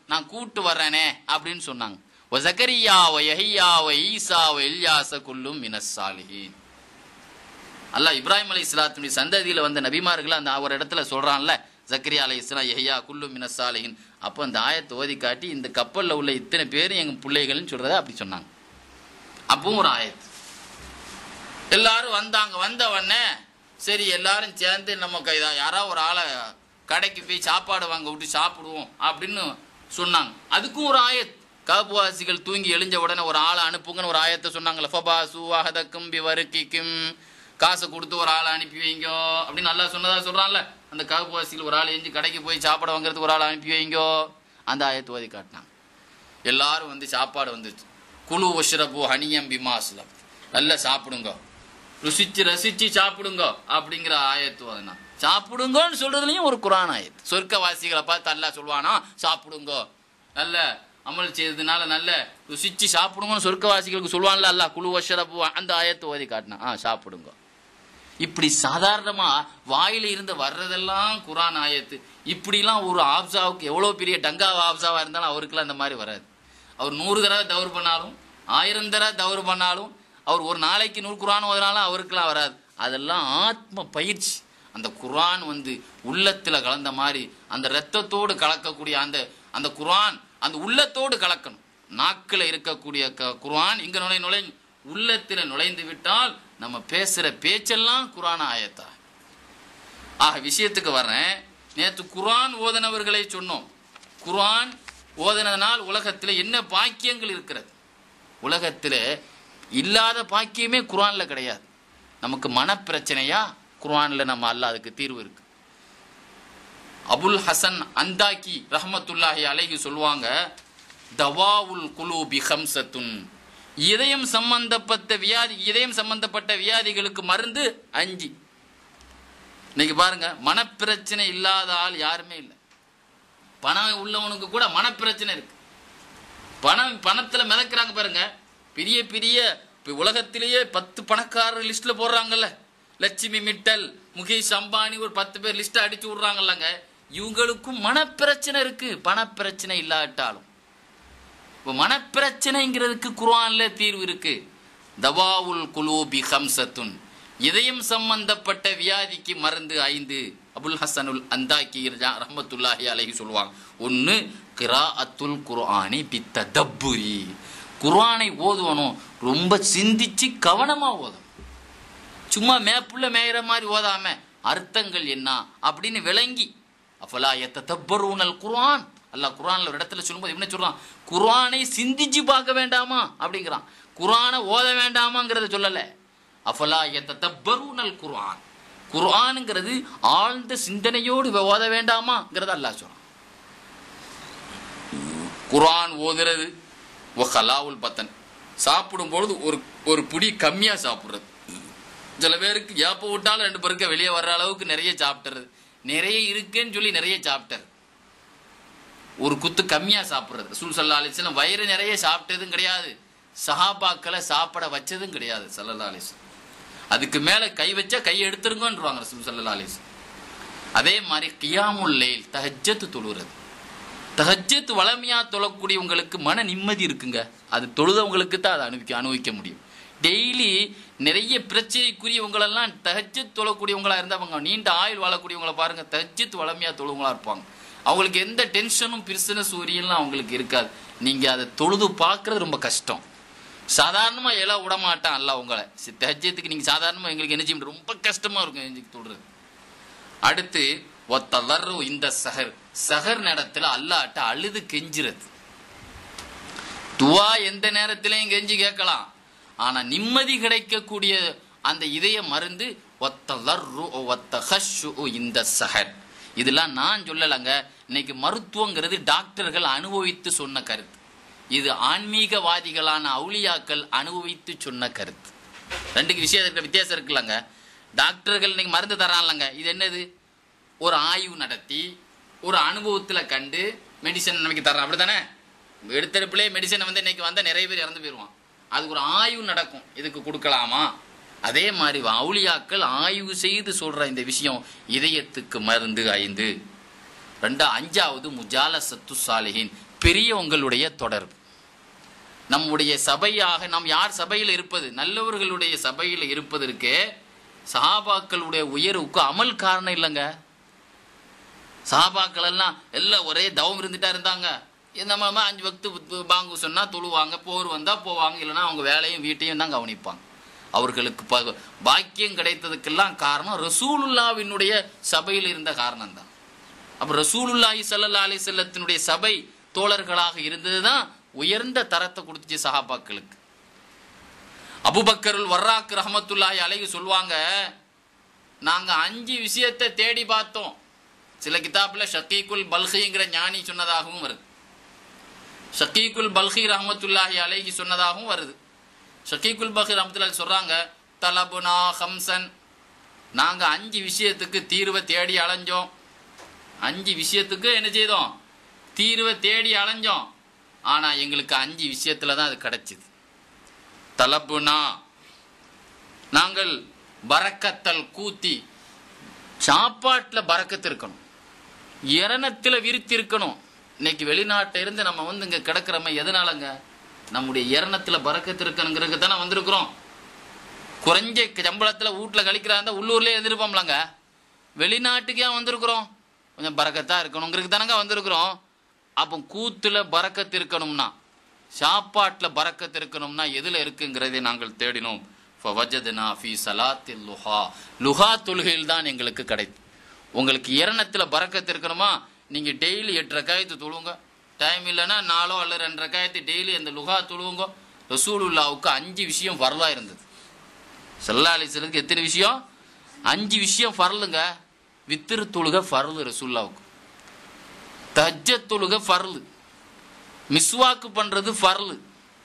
நான் கூட்டு வர்றேனே அப்படின்னு சொன்னாங்க "வ ஜக்கரியா வ யஹ்யா வ ஈசா வ இல்யாஸ குல்லும் மினஸ் சாலிஹீன் அல்லாஹ் இப்ராஹிம் அலை இஸ்லாத்துடைய சந்ததியில வந்த நபிமார்களை அந்த ஒரு இடத்துல சொல்றான்ல ஜக்கரியா அலை இஸ்லாம் யஹ்யா குல்லு மினஸ் சாலிஹின் அப்போ அந்த ஆயத்தை ஓதி காட்டி இந்த கப்பல்ல உள்ள இத்தனை பேரும் எங்க பிள்ளைகள்னு சொல்றத அப்படி சொன்னாங்க அப்பவும் ஒரு ஆயத்து எல்லாரும் வந்தாங்க வந்த உடனே சரி எல்லாரும் சேர்ந்து நம்ம க- இதா- யாராவது ஒரு ஆளை கடைக்கு போய் சாப்பாடு வாங்க விட்டு சாப்பிடுவோம் அப்படின்னு சொன்னாங்க அதுக்கும் ஒரு ஆயத் காப்புவாசிகள் தூங்கி எழுஞ்ச உடனே ஒரு ஆளை அனுப்புங்கன்னு ஒரு ஆயத்தை சொன்னாங்கல்ல ஃபபாசு அஹதக்கும் பிவருக்கிக்கும் காசை கொடுத்து ஒரு ஆளை அனுப்பி வைங்கோ அப்படின்னு நல்லா சொன்னதா சொல்றான்ல அந்த காப்புவாசிகள் ஒரு ஆள் எஞ்சி கடைக்கு போய் சாப்பாடு வாங்குறதுக்கு ஒரு ஆளை அனுப்பி வைங்கோ அந்த ஆயத்தை ஓதி காட்டினாங்க எல்லாரும் வந்து சாப்பாடு வந்துச்சு குழு ஒஷ்ரபு ஹனியம் பிமாஸ்லம் நல்லா சாப்பிடுங்க ருசிச்சு ரசிச்சு சாப்பிடுங்க அப்படிங்கிற ஆயத்து அதுனா சாப்பிடுங்கன்னு சொல்றதுலயும் ஒரு குரான் ஆயத்து சொர்க்கவாசிகளை பார்த்து அல்லாஹ் சொல்லுவானா சாப்பிடுங்க நல்ல அமல் செய்ததுனால நல்ல ருசிச்சு சாப்பிடுங்கன்னு சொர்க்கவாசிகளுக்கு சொல்லுவான்ல அல்லாஹ் குழு ஒஷ்ரபு அந்த ஆயத்தை ஓதி காட்டினா ஆ சாப்பிடுங்க இப்படி சாதாரணமா வாயில இருந்து வர்றதெல்லாம் குரான் ஆயத்து இப்படிலாம் ஒரு ஆப்சாவுக்கு எவ்வளவு பெரிய டங்கா ஆப்சாவா இருந்தாலும் அவருக்குலாம் அந்த மாதிரி வராது அவர் நூறு தடவை தவறு பண்ணாலும் ஆயிரம் தடவை தவறு பண்ணாலும் அவர் ஒரு நாளைக்கு நூறு குரான் ஓதினாலும் அவருக்குலாம் வராது அதெல்லாம் ஆத்ம பயிற்சி அந்த குரான் வந்து உள்ளத்துல கலந்த மாதிரி அந்த ரத்தத்தோடு கலக்கக்கூடிய அந்த அந்த குரான் அந்த உள்ளத்தோடு கலக்கணும் நாக்கில் இருக்கக்கூடிய க- குர்ஆன் இங்க நுழை நுழை உள்ளத்தில் நுழைந்து விட்டால் நம்ம பேசுற பேச்செல்லாம் குர்ஆன் ஆயத்தா ஆக விஷயத்துக்கு வர்றேன் நேற்று குர்ஆன் ஓதனவர்களை சொன்னோம் குர்ஆன் ஓதனதனால் உலகத்தில் என்ன பாக்கியங்கள் இருக்கிறது உலகத்தில் இல்லாத பாக்கியமே குர்ஆன்ல கிடையாது நமக்கு மனப்பிரச்சனையா குர்ஆன்ல நம்ம அல்ல அதுக்கு தீர்வு இருக்கு அபுல் ஹசன் அந்தாக்கி ரஹ்மத்துல்லாஹி அலைஹி சொல்லுவாங்க தவாவுல் குலூபி ஹம்சத்துன் இதயம் சம்பந்தப்பட்ட வியாதி இதயம் சம்பந்தப்பட்ட வியாதிகளுக்கு மருந்து அஞ்சு இன்னைக்கு பாருங்க மனப்பிரச்சனை இல்லாத ஆள் யாருமே இல்லை பணம் உள்ளவனுக்கு கூட மனப்பிரச்சனை இருக்கு பணம் பணத்துல மிதக்கிறாங்க பாருங்க பெரிய பெரிய இப்ப உலகத்திலேயே பத்து பணக்காரர் லிஸ்ட்ல போடுறாங்கல்ல லட்சுமி மிட்டல் முகேஷ் அம்பானி ஒரு பத்து பேர் லிஸ்ட் அடிச்சு விடுறாங்கல்லங்க இவங்களுக்கும் மனப்பிரச்சனை இருக்கு பணப்பிரச்சனை இல்லாட்டாலும் இப்போ மனப்பிரச்சனைங்கிறதுக்கு குர்ஆன்ல தீர்வு இருக்கு தவாவுல் குலூபி ஹம்சத்துன் இதயம் சம்பந்தப்பட்ட வியாதிக்கு மருந்து ஐந்து அபுல் ஹசனுல் அந்தாக்கி ரஜா- ரஹ்மத்துல்லாஹி அலைஹி சொல்லுவாங்க ஒன்று கிராஅத்துல் குர்ஆனி பித்ததப்புரி குர்ஆனை ஓதுவனும் ரொம்ப சிந்திச்சு கவனமா ஓதணும் சும்மா மேப்புள்ள மேயிற மாதிரி ஓதாம அர்த்தங்கள் என்ன அப்படின்னு விளங்கி அஃபலா எத்தபருனல் குர்ஆன் அல்லாஹ் குர்ஆன்ல ஒரு இடத்துல சொல்லும்போது என்ன சொல்றான் குர்ஆனை சிந்திச்சு பார்க்க வேண்டாமா அப்படிங்கிறான் குர்ஆனை ஓத வேண்டாமாங்கிறத சொல்லல அஃபலா எத்தபருனல் குர்ஆன் குர்ஆனுங்கிறது ஆழ்ந்த சிந்தனையோடு இவ ஓத வேண்டாமாங்கிறத அல்லாஹ் சொல்றான் குர்ஆன் ஓதுறது ஒஹலாவுல் பத்தன் சாப்பிடும்பொழுது ஒரு ஒரு புடி கம்மியா சாப்பிடுறது சில பேருக்கு ஏப்ப விட்டாலும் ரெண்டு பேருக்கு வெளியே வர்ற அளவுக்கு நிறைய சாப்பிட்டுறது நிறைய இருக்குன்னு சொல்லி நிறைய சாப்பிட்டாரு ஒரு குத்து கம்மியா சாப்பிடுறது ரசூல் சல்லா அலிஸ்லாம் வயிறு நிறைய சாப்பிட்டதும் கிடையாது சஹாபாக்களை சாப்பிட வச்சதும் கிடையாது சல்லல்லா அலிஸ்லாம் அதுக்கு மேல கை வச்சா கை எடுத்துருங்கன்றாங்க ரசூல் சல்லா அலிஸ்லாம் அதே மாதிரி கியாமுல் லைல் தஹஜ்ஜத்து தொழுகிறது தஹஜ்ஜத் வளமையா தொழக்கூடியவங்களுக்கு மன நிம்மதி இருக்குங்க அது தொழுதவங்களுக்கு தான் அதை அனுபவிக்க அனுபவிக்க முடியும் டெய்லி நிறைய பிரச்சனைக்குரியவங்களெல்லாம் தஹஜ்ஜத் தொழக்கூடியவங்களா இருந்தவங்க நீண்ட ஆயுள் வாழக்கூடியவங்கள பாருங்க தஹஜ்ஜத் வளமையா தொழுவங்களா இருப்பாங்க அவங்களுக்கு எந்த டென்ஷனும் பிரிசன சூரியன்லாம் அவங்களுக்கு இருக்காது நீங்க அதை தொழுது பார்க்கறது ரொம்ப கஷ்டம் சாதாரணமா எல்லாம் விட மாட்டான் அல்ல உங்களை சி- தஹஜ்ஜத்துக்கு நீங்க சாதாரணமா எங்களுக்கு என்ன செய்ய முடியும்? ரொம்ப கஷ்டமா இருக்கும் எங்களுக்கு தொழுறது அடுத்து ஒத்தலர்ரு இந்த சஹர் சஹர் நேரத்துல அல்லாட்ட அழுது கெஞ்சுறது துவா எந்த நேரத்திலையும் கெஞ்சி கேட்கலாம் ஆனா நிம்மதி கிடைக்கக்கூடிய அந்த இதய மருந்து ஒத்தலர்ரு ஒத்தஹஷு இந்த சஹர் இதெல்லாம் நான் சொல்லலைங்க இன்னைக்கு மருத்துவங்கிறது டாக்டர்கள் அனுபவித்து சொன்ன கருத்து இது ஆன்மீகவாதிகளான அவுலியாக்கள் அனுபவித்து சொன்ன கருத்து ரெண்டுக்கு விஷயம் இருக்கிற வித்தியாசம் இருக்குல்லங்க டாக்டர்கள் இன்னைக்கு மருந்து தரான்லங்க இது என்னது ஒரு ஆய்வு நடத்தி ஒரு அனுபவத்தில் கண்டு மெடிசன் நமக்கு தர்றான் அப்படித்தானே எடுத்தெடுப்புலேயே மெடிசனை வந்து இன்னைக்கு வந்தால் நிறைய பேர் இறந்து போயிடுவான் அதுக்கு ஒரு ஆய்வு நடக்கும் இதுக்கு கொடுக்கலாமா அதே மாதிரி அவுலியாக்கள் ஆய்வு செய்து சொல்ற இந்த விஷயம் இதயத்துக்கு மருந்து ஐந்து ரெண்டா அஞ்சாவது முஜால சத்து சாலிஹின் பெரியவங்களுடைய தொடர்பு நம்முடைய சபையாக நாம் யார் சபையில் இருப்பது நல்லவர்களுடைய சபையில் இருப்பதற்கு சஹாபாக்களுடைய உயர்வுக்கு அமல் காரணம் இல்லைங்க சஹாபாக்கள் எல்லாம் எல்லாம் ஒரே தவம் இருந்துட்டா இருந்தாங்க இந்த மாதிரி அஞ்சு வக்து பாங்கு சொன்னா தொழுவாங்க போர் வந்தா போவாங்க இல்லைன்னா அவங்க வேலையும் வீட்டையும் தான் கவனிப்பாங்க அவர்களுக்கு ப- பாக்கியம் கிடைத்ததுக்கெல்லாம் காரணம் ரசூலுல்லாவினுடைய சபையில் இருந்த காரணம் தான் அப்ப ரசூலுல்லாஹி ஸல்லல்லாஹு அலைஹி செல்லத்தினுடைய சபை தோழர்களாக இருந்ததுதான் உயர்ந்த தரத்தை கொடுத்துச்சு சஹாபாக்களுக்கு அபுபக்கருல் வர்ராக் ரஹமத்துல்லாஹி அலைஹி சொல்லுவாங்க நாங்க அஞ்சு விஷயத்தை தேடி பார்த்தோம் சில கிதாப்ல ஷக்கீக்குல் பல்கிங்கிற ஞானி சொன்னதாகவும் வருது ஷக்கீக்குல் பல்கி ரஹமத்துல்லாஹி அலைஹி சொன்னதாகவும் வருது ஷக்கீக்குல் பல்கி ரஹமத்துல்லாஹி சொல்றாங்க தலபுனா ஹம்சன் நாங்க அஞ்சு விஷயத்துக்கு தீர்வை தேடி அலைஞ்சோம் அஞ்சு விஷயத்துக்கு என்ன செய்தோம் தீர்வை தேடி அலைஞ்சோம் ஆனா எங்களுக்கு அஞ்சு விஷயத்துல தான் அது கிடைச்சிது தலபுனா நாங்கள் பரக்கத்தல் கூத்தி சாப்பாட்டில் பறக்கத்து இருக்கணும் இரணத்தில் விருத்தி இருக்கணும் இன்னைக்கு வெளிநாட்டில இருந்து நம்ம வந்து இங்க கிடக்கிறோமே எதனாலங்க நம்முடைய இரணத்தில் பறக்கத்து இருக்கணுங்கிறதுக்கு தானே வந்திருக்கிறோம் குறைஞ்ச சம்பளத்துல வீட்டில் கழிக்கிறா இருந்தால் உள்ளூர்லேயே எதிர்ப்போம்லங்க வெளிநாட்டுக்கே வந்திருக்கிறோம் கொஞ்சம் பறக்கத்தா இருக்கணுங்கிறதுக்கு தானங்க வந்திருக்கிறோம் அப்போ கூத்துல பறக்கத்து இருக்கணும்னா சாப்பாட்டில் பறக்கத்து இருக்கணும்னா எதுல இருக்குங்கிறதை நாங்கள் தேடினோம் ஃபவஜத்னா ஃபி சலாத்தில் லுஹா லுஹா தொழுகையில் தான் எங்களுக்கு கிடைத்து உங்களுக்கு இரணத்தில் பறக்கத்து இருக்கணுமா நீங்க டெய்லி எட்டு ரக்காயத்து தொழுவுங்க டைம் இல்லைன்னா நாலோ அல்ல ரெண்டு ரக்காயத்து டெய்லி அந்த லுஹா தொழுவுங்க ரசூலுல்லாவுக்கு அஞ்சு விஷயம் வரலா இருந்தது சல்லா அலிஸ்லத்துக்கு எத்தனை விஷயம் அஞ்சு விஷயம் ஃபர்லுங்க வித்திரு தொழுக ஃபர்லு ரசூல்லாவுக்கு தஜ்ஜ தொழுக ஃபர்லு மிஸ்வாக்கு பண்றது ஃபர்லு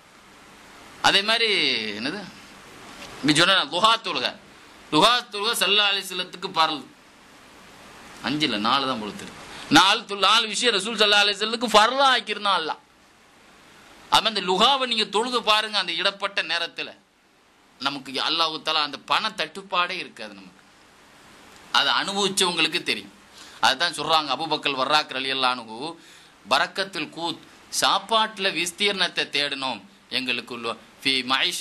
அதே மாதிரி என்னது நீ சொன்ன லுஹா தொழுக லுஹா தொழுக சல்லா அலிஸ்லத்துக்கு ஃபர்லு அஞ்சு இல்லை நாலு தான் கொடுத்துரு நாலு தொ- நாலு விஷயம் ரசூல் சல்லா அலிஸ்லத்துக்கு ஃபர்லா ஆக்கியிருந்தான் அல்ல அது அந்த லுகாவை நீங்க தொழுது பாருங்க அந்த இடப்பட்ட நேரத்துல நமக்கு அல்லாஹு தஆலா அந்த பண தட்டுப்பாடே இருக்காது நமக்கு அதை அனுபவிச்சவங்களுக்கு தெரியும் அதுதான் சொல்றாங்க அபுபக்கல் வர்றாக் ரலியல்லானு பரக்கத்தில் கூத் சாப்பாட்டுல விஸ்தீர்ணத்தை தேடினோம் எங்களுக்கு லு- ஃபி மaiஷ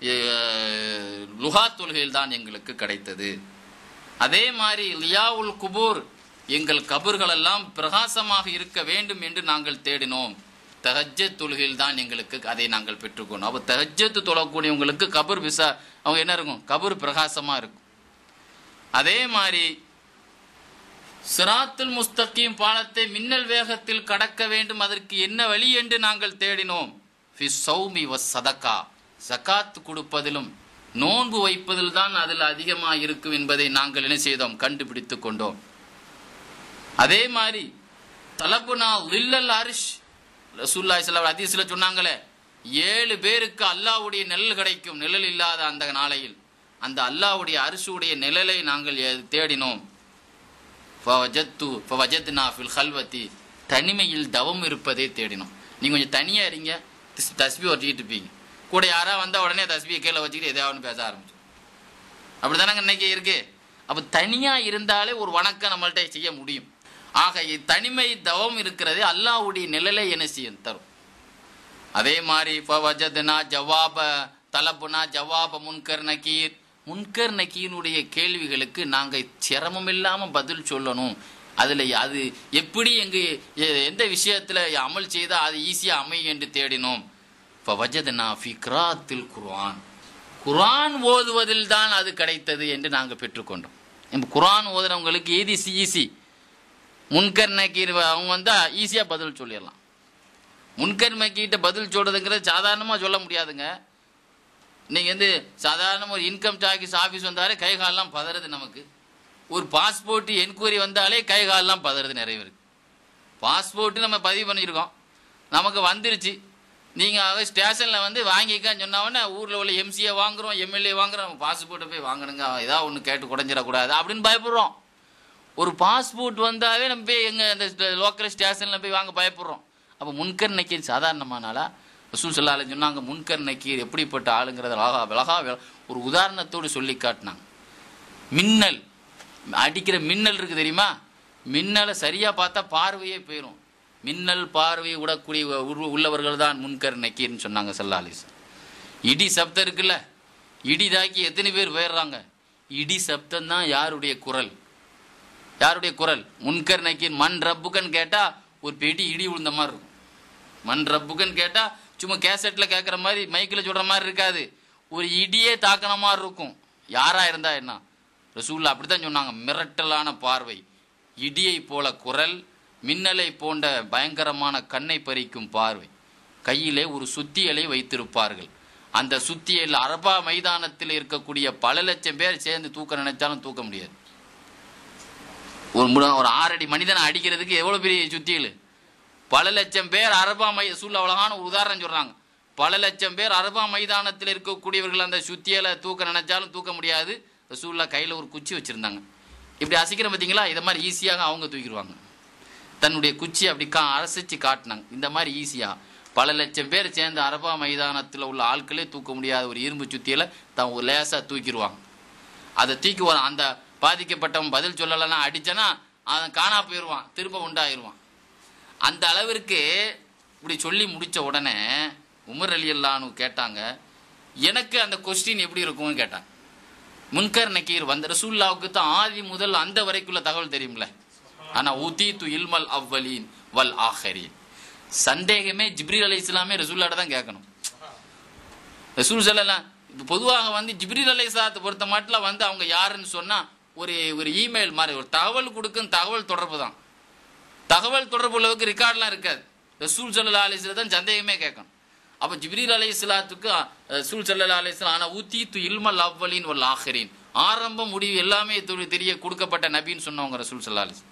அஹ், லுஹா தொழுகையில் தான் எங்களுக்கு கிடைத்தது அதே மாதிரி லியாவுல் குபூர் எங்கள் கபர்கள் எல்லாம் பிரகாசமாக இருக்க வேண்டும் என்று நாங்கள் தேடினோம் தஹஜ்ஜத் தொழுகையில் தான் எங்களுக்கு அதை நாங்கள் பெற்றுக்கொண்டோம் அப்போ தஹஜ்ஜத்து தொழக்கூடியவங்களுக்கு கபர் விசா அவங்க என்ன இருக்கும் கபர் பிரகாசமா இருக்கும் அதே மாதிரி சிராத்துல் முஸ்தகீம் பாலத்தை மின்னல் வேகத்தில் கடக்க வேண்டும் அதற்கு என்ன வழி என்று நாங்கள் தேடினோம் ஃபி சௌமி வ சதகா ஜகாத் கொடுப்பதிலும் நோன்பு வைப்பதில் தான் அதில் அதிகமாக இருக்கும் என்பதை நாங்கள் என்ன செய்தோம் கண்டுபிடித்து கொண்டோம் அதே மாதிரி தலபுனா லில்லல் அரிஷ் ரசூல்லாய் சில ஹதீஸ்ல சொன்னாங்களே ஏழு பேருக்கு அல்லாஹ்வுடைய நிழல் கிடைக்கும் நிழல் இல்லாத அந்த நாளையில் அந்த அல்லாஹ்வுடைய அரிசுடைய நிழலை நாங்கள் எ- தேடினோம் ஃபவஜத்து ஃபவஜத்னா ஃபில் ஹல்வத்தி தனிமையில் தவம் இருப்பதை தேடினோம் நீங்க கொஞ்சம் தனியா இருங்க திஸ்- தஸ்பி வச்சுக்கிட்டு இருப்பீங்க கூட யாரா வந்தா உடனே தஸ்பியை கீழே வச்சுக்கிட்டு எதையாவது பேச ஆரம்பிச்சு அப்படிதானங்க இன்னைக்கு இருக்கு அப்ப தனியா இருந்தாலே ஒரு வணக்கம் நம்மள்ட்ட செய்ய முடியும் ஆக இ- தனிமை தவம் இருக்கிறதே அல்லாஹ்வுடைய நிழலை என்ன செய்யும் தரும் அதே மாதிரி ஃபவஜத்னா ஜவாப தலப்புனா ஜவாப முன்கர் நக்கீர் முன்கர் நக்கீனுடைய கேள்விகளுக்கு நாங்கள் சிரமம் இல்லாமல் பதில் சொல்லணும் அதில் அது எப்படி எங்க எ- எந்த விஷயத்தில் அமல் செய்தால் அது ஈஸியாக அமையும் என்று தேடினோம் ஃபவஜத்னா ஃபி கிராத்தில் குர்ஆன் குர்ஆன் ஓதுவதில் தான் அது கிடைத்தது என்று நாங்கள் பெற்றுக்கொண்டோம் இப்போ குர்ஆன் ஓதுறவங்களுக்கு ஈஸி ஈஸி முன்கர் நக்கீர் அவங்க வந்தால் ஈஸியாக பதில் சொல்லிடலாம் முன்கர்மை கிட்ட பதில் சொல்றதுங்கிறது சாதாரணமாக சொல்ல முடியாதுங்க நீங்கள் வந்து சாதாரணமாக ஒரு இன்கம் டாக்ஸ் ஆஃபீஸ் வந்தாலே கை காலெல்லாம் பதறது நமக்கு ஒரு பாஸ்போர்ட் என்கொயரி வந்தாலே கை காலெல்லாம் பதறது நிறைய பேருக்கு பாஸ்போர்ட்டு நம்ம பதிவு பண்ணியிருக்கோம் நமக்கு வந்துருச்சு நீங்கள் ஸ்டேஷனில் வந்து வாங்கிக்கன்னு சொன்னாவொன்னே ஊரில் உள்ள எம்சிஏ வாங்குறோம் எம்எல்ஏ வாங்குறோம் பாஸ்போர்ட்டை போய் வாங்கணுங்க ஏதாவது ஒன்று கேட்டு குறைஞ்சிடக்கூடாது அப்படின்னு பயப்படுறோம் ஒரு பாஸ்போர்ட் வந்தாவே நம்ம போய் எங்க இந்த லோக்கல் ஸ்டேஷன்ல போய் வாங்க பயப்படுறோம் அப்போ முன்கர் நக்கீர் சாதாரணமானாலா ரசூல் சொல்லால சொன்னாங்க முன்கர் நக்கீர் எப்படிப்பட்ட ஆளுங்கிறத அழகா அழகா ஒரு உதாரணத்தோடு சொல்லி காட்டினாங்க மின்னல் அடிக்கிற மின்னல் இருக்கு தெரியுமா மின்னலை சரியா பார்த்தா பார்வையே போயிடும் மின்னல் பார்வை விடக்கூடிய உரு- உள்ளவர்கள் தான் முன்கர் நக்கீர்னு சொன்னாங்க சல்லாலிஸ் இடி சப்தம் இருக்குல்ல இடி தாக்கி எத்தனை பேர் போயிடுறாங்க இடி சப்தம் தான் யாருடைய குரல் யாருடைய குரல் முன்கர் நக்கீர் மண் ரப்புக்கன்னு கேட்டா ஒரு பெட்டி இடி விழுந்த மாதிரி இருக்கும் மண் ரப்புக்கன்னு கேட்டா சும்மா கேசட்ல கேட்குற மாதிரி மைக்கில் சொல்ற மாதிரி இருக்காது ஒரு இடியே தாக்கின மாதிரி இருக்கும் யாரா இருந்தா என்ன ரசூல்லா அப்படித்தான் சொன்னாங்க மிரட்டலான பார்வை இடியை போல குரல் மின்னலை போன்ற பயங்கரமான கண்ணை பறிக்கும் பார்வை கையிலே ஒரு சுத்தியலை வைத்திருப்பார்கள் அந்த சுத்தியல் அரபா மைதானத்தில் இருக்கக்கூடிய பல லட்சம் பேர் சேர்ந்து தூக்க நினைச்சாலும் தூக்க முடியாது ஒரு முட- ஒரு ஆறடி மனிதனை அடிக்கிறதுக்கு எவ்வளவு பெரிய சுத்தியல் பல லட்சம் பேர் அரபா மை சூழ் அவ்வளவான ஒரு உதாரணம் சொல்றாங்க பல லட்சம் பேர் அரபா மைதானத்தில் இருக்கக்கூடியவர்கள் அந்த சுத்தியலை தூக்க நினைச்சாலும் தூக்க முடியாது ரசூல்லா கையில் ஒரு குச்சி வச்சிருந்தாங்க இப்படி அசைக்கிறோம் பார்த்தீங்களா இதை மாதிரி ஈஸியாக அவங்க தூக்கிடுவாங்க தன்னுடைய குச்சி அப்படி கா அசைச்சு காட்டினாங்க இந்த மாதிரி ஈஸியாக பல லட்சம் பேர் சேர்ந்து அரபா மைதானத்தில் உள்ள ஆட்களே தூக்க முடியாத ஒரு இரும்பு சுத்தியலை தான் ஒரு லேசாக தூக்கிடுவாங்க அதை தூக்கி வர அந்த பாதிக்கப்பட்டவன் பதில் சொல்லலைன்னா அடிச்சனா அவன் காணா போயிடுவான் திரும்ப உண்டாயிருவான் அந்த அளவிற்கு இப்படி சொல்லி முடிச்ச உடனே உமர் அலி அல்லானு கேட்டாங்க எனக்கு அந்த கொஸ்டின் எப்படி இருக்கும்னு கேட்டாங்க முன்கர் நக்கீர் வந்த ரசூல்லாவுக்கு தான் ஆதி முதல் அந்த வரைக்குள்ள தகவல் தெரியும்ல ஆனா உதி து இல்மல் அவ்வலீன் வல் ஆஹரீன் சந்தேகமே ஜிப்ரீல் அலை இஸ்லாமே ரசூல்லாட்ட தான் கேட்கணும் ரசூல் சொல்லலாம் இப்போ பொதுவாக வந்து ஜிப்ரீல் அலை சாத்தை பொறுத்த மாட்டில் வந்து அவங்க யாருன்னு சொன்னா ஒரு ஒரு இமெயில் மாதிரி ஒரு தகவல் கொடுக்கும் தகவல் தொடர்பு தான் தகவல் தொடர்பு அளவுக்கு ரெக்கார்ட்லாம் இருக்காது ரசூல் சல்லா அலிஸ்ல தான் சந்தேகமே கேட்கணும் அப்போ ஜிப்ரீல் அலை இஸ்லாத்துக்கு ரசூல் சல்லா அலிஸ்லாம் ஆனால் ஊத்தி து இல்மல் அவ்வலின் வல் ஆஹரீன் ஆரம்பம் முடிவு எல்லாமே தெரி- தெரிய கொடுக்கப்பட்ட நபின்னு சொன்னவங்க ரசூல் சல்லா அலிஸ்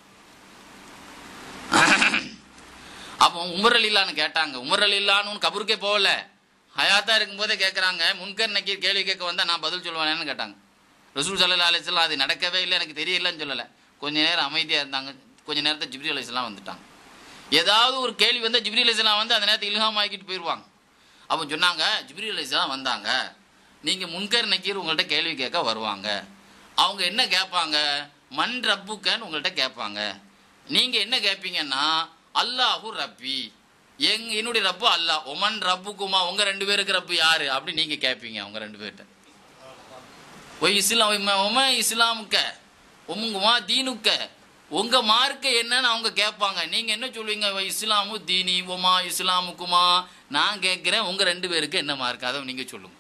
அப்போ உமர் அலிலான்னு கேட்டாங்க உமர் அலிலான்னு கபருக்கே போகல ஹயாத்தா இருக்கும்போதே கேட்குறாங்க முன்கர் நக்கீர் கேள்வி கேட்க வந்தா நான் பதில் சொல்லுவேனேன்னு கேட்டாங்க ரசூல் சல்லா அலிஸ்லாம் அது நடக்கவே இல்லை எனக்கு தெரியலன்னு சொல்லலை கொஞ்ச நேரம் அமைதியாக இருந்தாங்க கொஞ்ச நேரத்தை ஜிப்ரி அலிஸ்லாம் வந்துட்டாங்க ஏதாவது ஒரு கேள்வி வந்தால் ஜிப்ரி அலிஸ்லாம் வந்து அந்த நேரத்தை இல்ஹாம் ஆக்கிட்டு போயிடுவாங்க அப்போ சொன்னாங்க ஜிப்ரி அலிஸ்லாம் வந்தாங்க நீங்கள் முன்கர் நக்கீர் உங்கள்கிட்ட கேள்வி கேட்க வருவாங்க அவங்க என்ன கேட்பாங்க மண் ரப்புக்கன்னு உங்கள்கிட்ட கேட்பாங்க நீங்கள் என்ன கேட்பீங்கன்னா அல்லாஹு ரப்பி எங் என்னுடைய ரப்பு அல்லாஹ் ஒமன் ரப்புக்குமா உங்கள் ரெண்டு பேருக்கு ரப்பு யாரு அப்படி நீங்கள் கேட்பீங்க அவங்க ரெண்டு பேர்கிட்ட ஒய் இஸ்லாம் ஒய் உம இஸ்லாமுக்க உமுங்குமா தீனுக்க உங்க மார்க்க என்னன்னு அவங்க கேட்பாங்க நீங்க என்ன சொல்லுவீங்க ஒய் இஸ்லாமு தீனி உமா இஸ்லாமுக்குமா நான் கேட்கிறேன் உங்க ரெண்டு பேருக்கு என்ன மார்க் அதை நீங்க சொல்லுங்க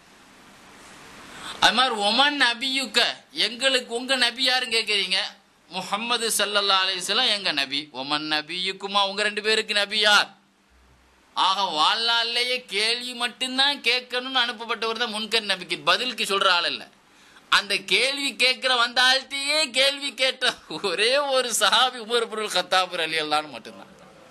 அது மாதிரி ஒமன் நபியுக்க எங்களுக்கு உங்க நபி யாருன்னு கேட்குறீங்க முஹம்மது சல்லல்லா அலிஸ்லாம் எங்க நபி ஒமன் நபியுக்குமா உங்க ரெண்டு பேருக்கு நபி யார் ஆக வாழ்நாளிலேயே கேள்வி மட்டும்தான் கேட்கணும்னு அனுப்பப்பட்டவர் தான் முன்கர் நபிக்கு பதிலுக்கு சொல்ற ஆள் இல்ல அந்த கேள்வி கேட்கிற வந்த ஆள்கிட்டயே கேள்வி கேட்ட ஒரே ஒரு சஹாபி உமர் பொருள் கத்தாபுர் அலி அல்லான்னு மட்டும்தான்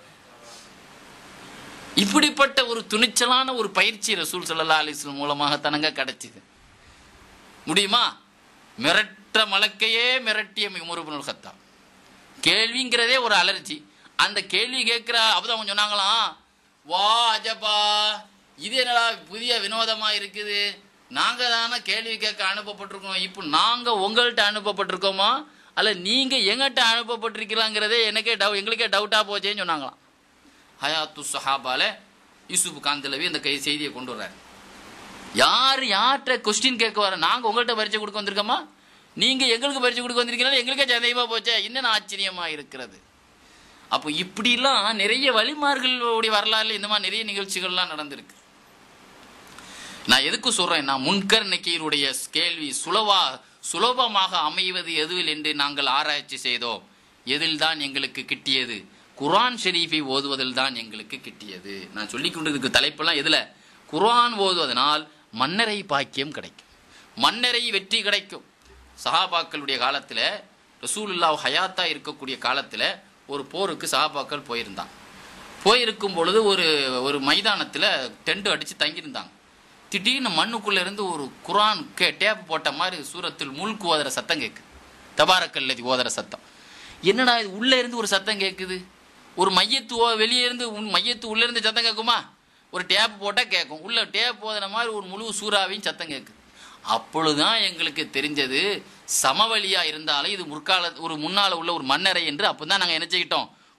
இப்படிப்பட்ட ஒரு துணிச்சலான ஒரு பயிற்சி ரசூல் சல்லா அலிஸ்லம் மூலமாக தனங்க கிடைச்சிது முடியுமா மிரட்ட மலக்கையே மிரட்டிய உமருபுல் கத்தா கேள்விங்கிறதே ஒரு அலர்ஜி அந்த கேள்வி கேட்கிற அப்பதான் அவங்க சொன்னாங்களாம் வா அஜபா இது என்னடா புதிய வினோதமா இருக்குது நாங்க தானே கேள்வி கேட்க அனுப்பப்பட்டிருக்கோம் இப்போ நாங்க உங்கள்கிட்ட அனுப்பப்பட்டிருக்கோமா அல்ல நீங்க எங்கிட்ட அனுப்பப்பட்டிருக்கீங்களாங்கிறதே எனக்கே டவு எங்களுக்கே டவுட்டா போச்சேன்னு சொன்னாங்களாம் ஹயாத்து சஹாபால யூசுப் காந்தலவி இந்த கை செய்தியை கொண்டு வர்றாரு யார் யார்கிட்ட கொஸ்டின் கேட்க வர நாங்க உங்கள்கிட்ட பரிச்சை கொடுக்க வந்திருக்கோமா நீங்க எங்களுக்கு பரிச்சை கொடுக்க வந்திருக்கீங்களா எங்களுக்கே சந்தேகமா போச்சே இன்னும் ஆச்சரியமா இருக்கிறது அப்போ இப்படிலாம் நிறைய வழிமார்களுடைய வரலாறுல இந்த மாதிரி நிறைய நிகழ்ச்சிகள்லாம் நடந்திருக்கு நான் எதுக்கு சொல்றேன் நான் முன்கர் நக்கீருடைய கேள்வி சுலவா சுலபமாக அமைவது எதுவில் என்று நாங்கள் ஆராய்ச்சி செய்தோம் எதில் தான் எங்களுக்கு கிட்டியது குர்ஆன் ஷெரீஃபை ஓதுவதில் தான் எங்களுக்கு கிட்டியது நான் சொல்லி கொண்டிருக்க தலைப்பெல்லாம் எதுல குர்ஆன் ஓதுவதனால் மன்னரை பாக்கியம் கிடைக்கும் மன்னரை வெற்றி கிடைக்கும் சஹாபாக்களுடைய காலத்துல ரசூலுல்லாஹ் ஹயாத்தா இருக்கக்கூடிய காலத்துல ஒரு போருக்கு சஹாபாக்கள் போயிருந்தாங்க போயிருக்கும் பொழுது ஒரு ஒரு மைதானத்துல டென்ட் அடிச்சு தங்கியிருந்தாங்க திடீர்னு மண்ணுக்குள்ள இருந்து ஒரு குரான் கே டேப் போட்ட மாதிரி சூரத்தில் முழுக்கு ஓதுற சத்தம் கேட்குது தபாரக்கல்லதி ஓதுற சத்தம் என்னடா இது உள்ள இருந்து ஒரு சத்தம் கேட்குது ஒரு மையத்து ஓ- வெளியே இருந்து உன் மையத்து உள்ள இருந்து சத்தம் கேட்குமா ஒரு டேப் போட்டால் கேட்கும் உள்ள டேப் போதுன மாதிரி ஒரு முழு சூறாவையும் சத்தம் கேட்குது அப்பொழுதுதான் எங்களுக்கு தெரிஞ்சது சமவெளியா இருந்தாலும் இது முற்கால ஒரு முன்னால உள்ள ஒரு மன்னரை என்று அப்பதான் நாங்கள் நினைச்சுக்கிட்டோம்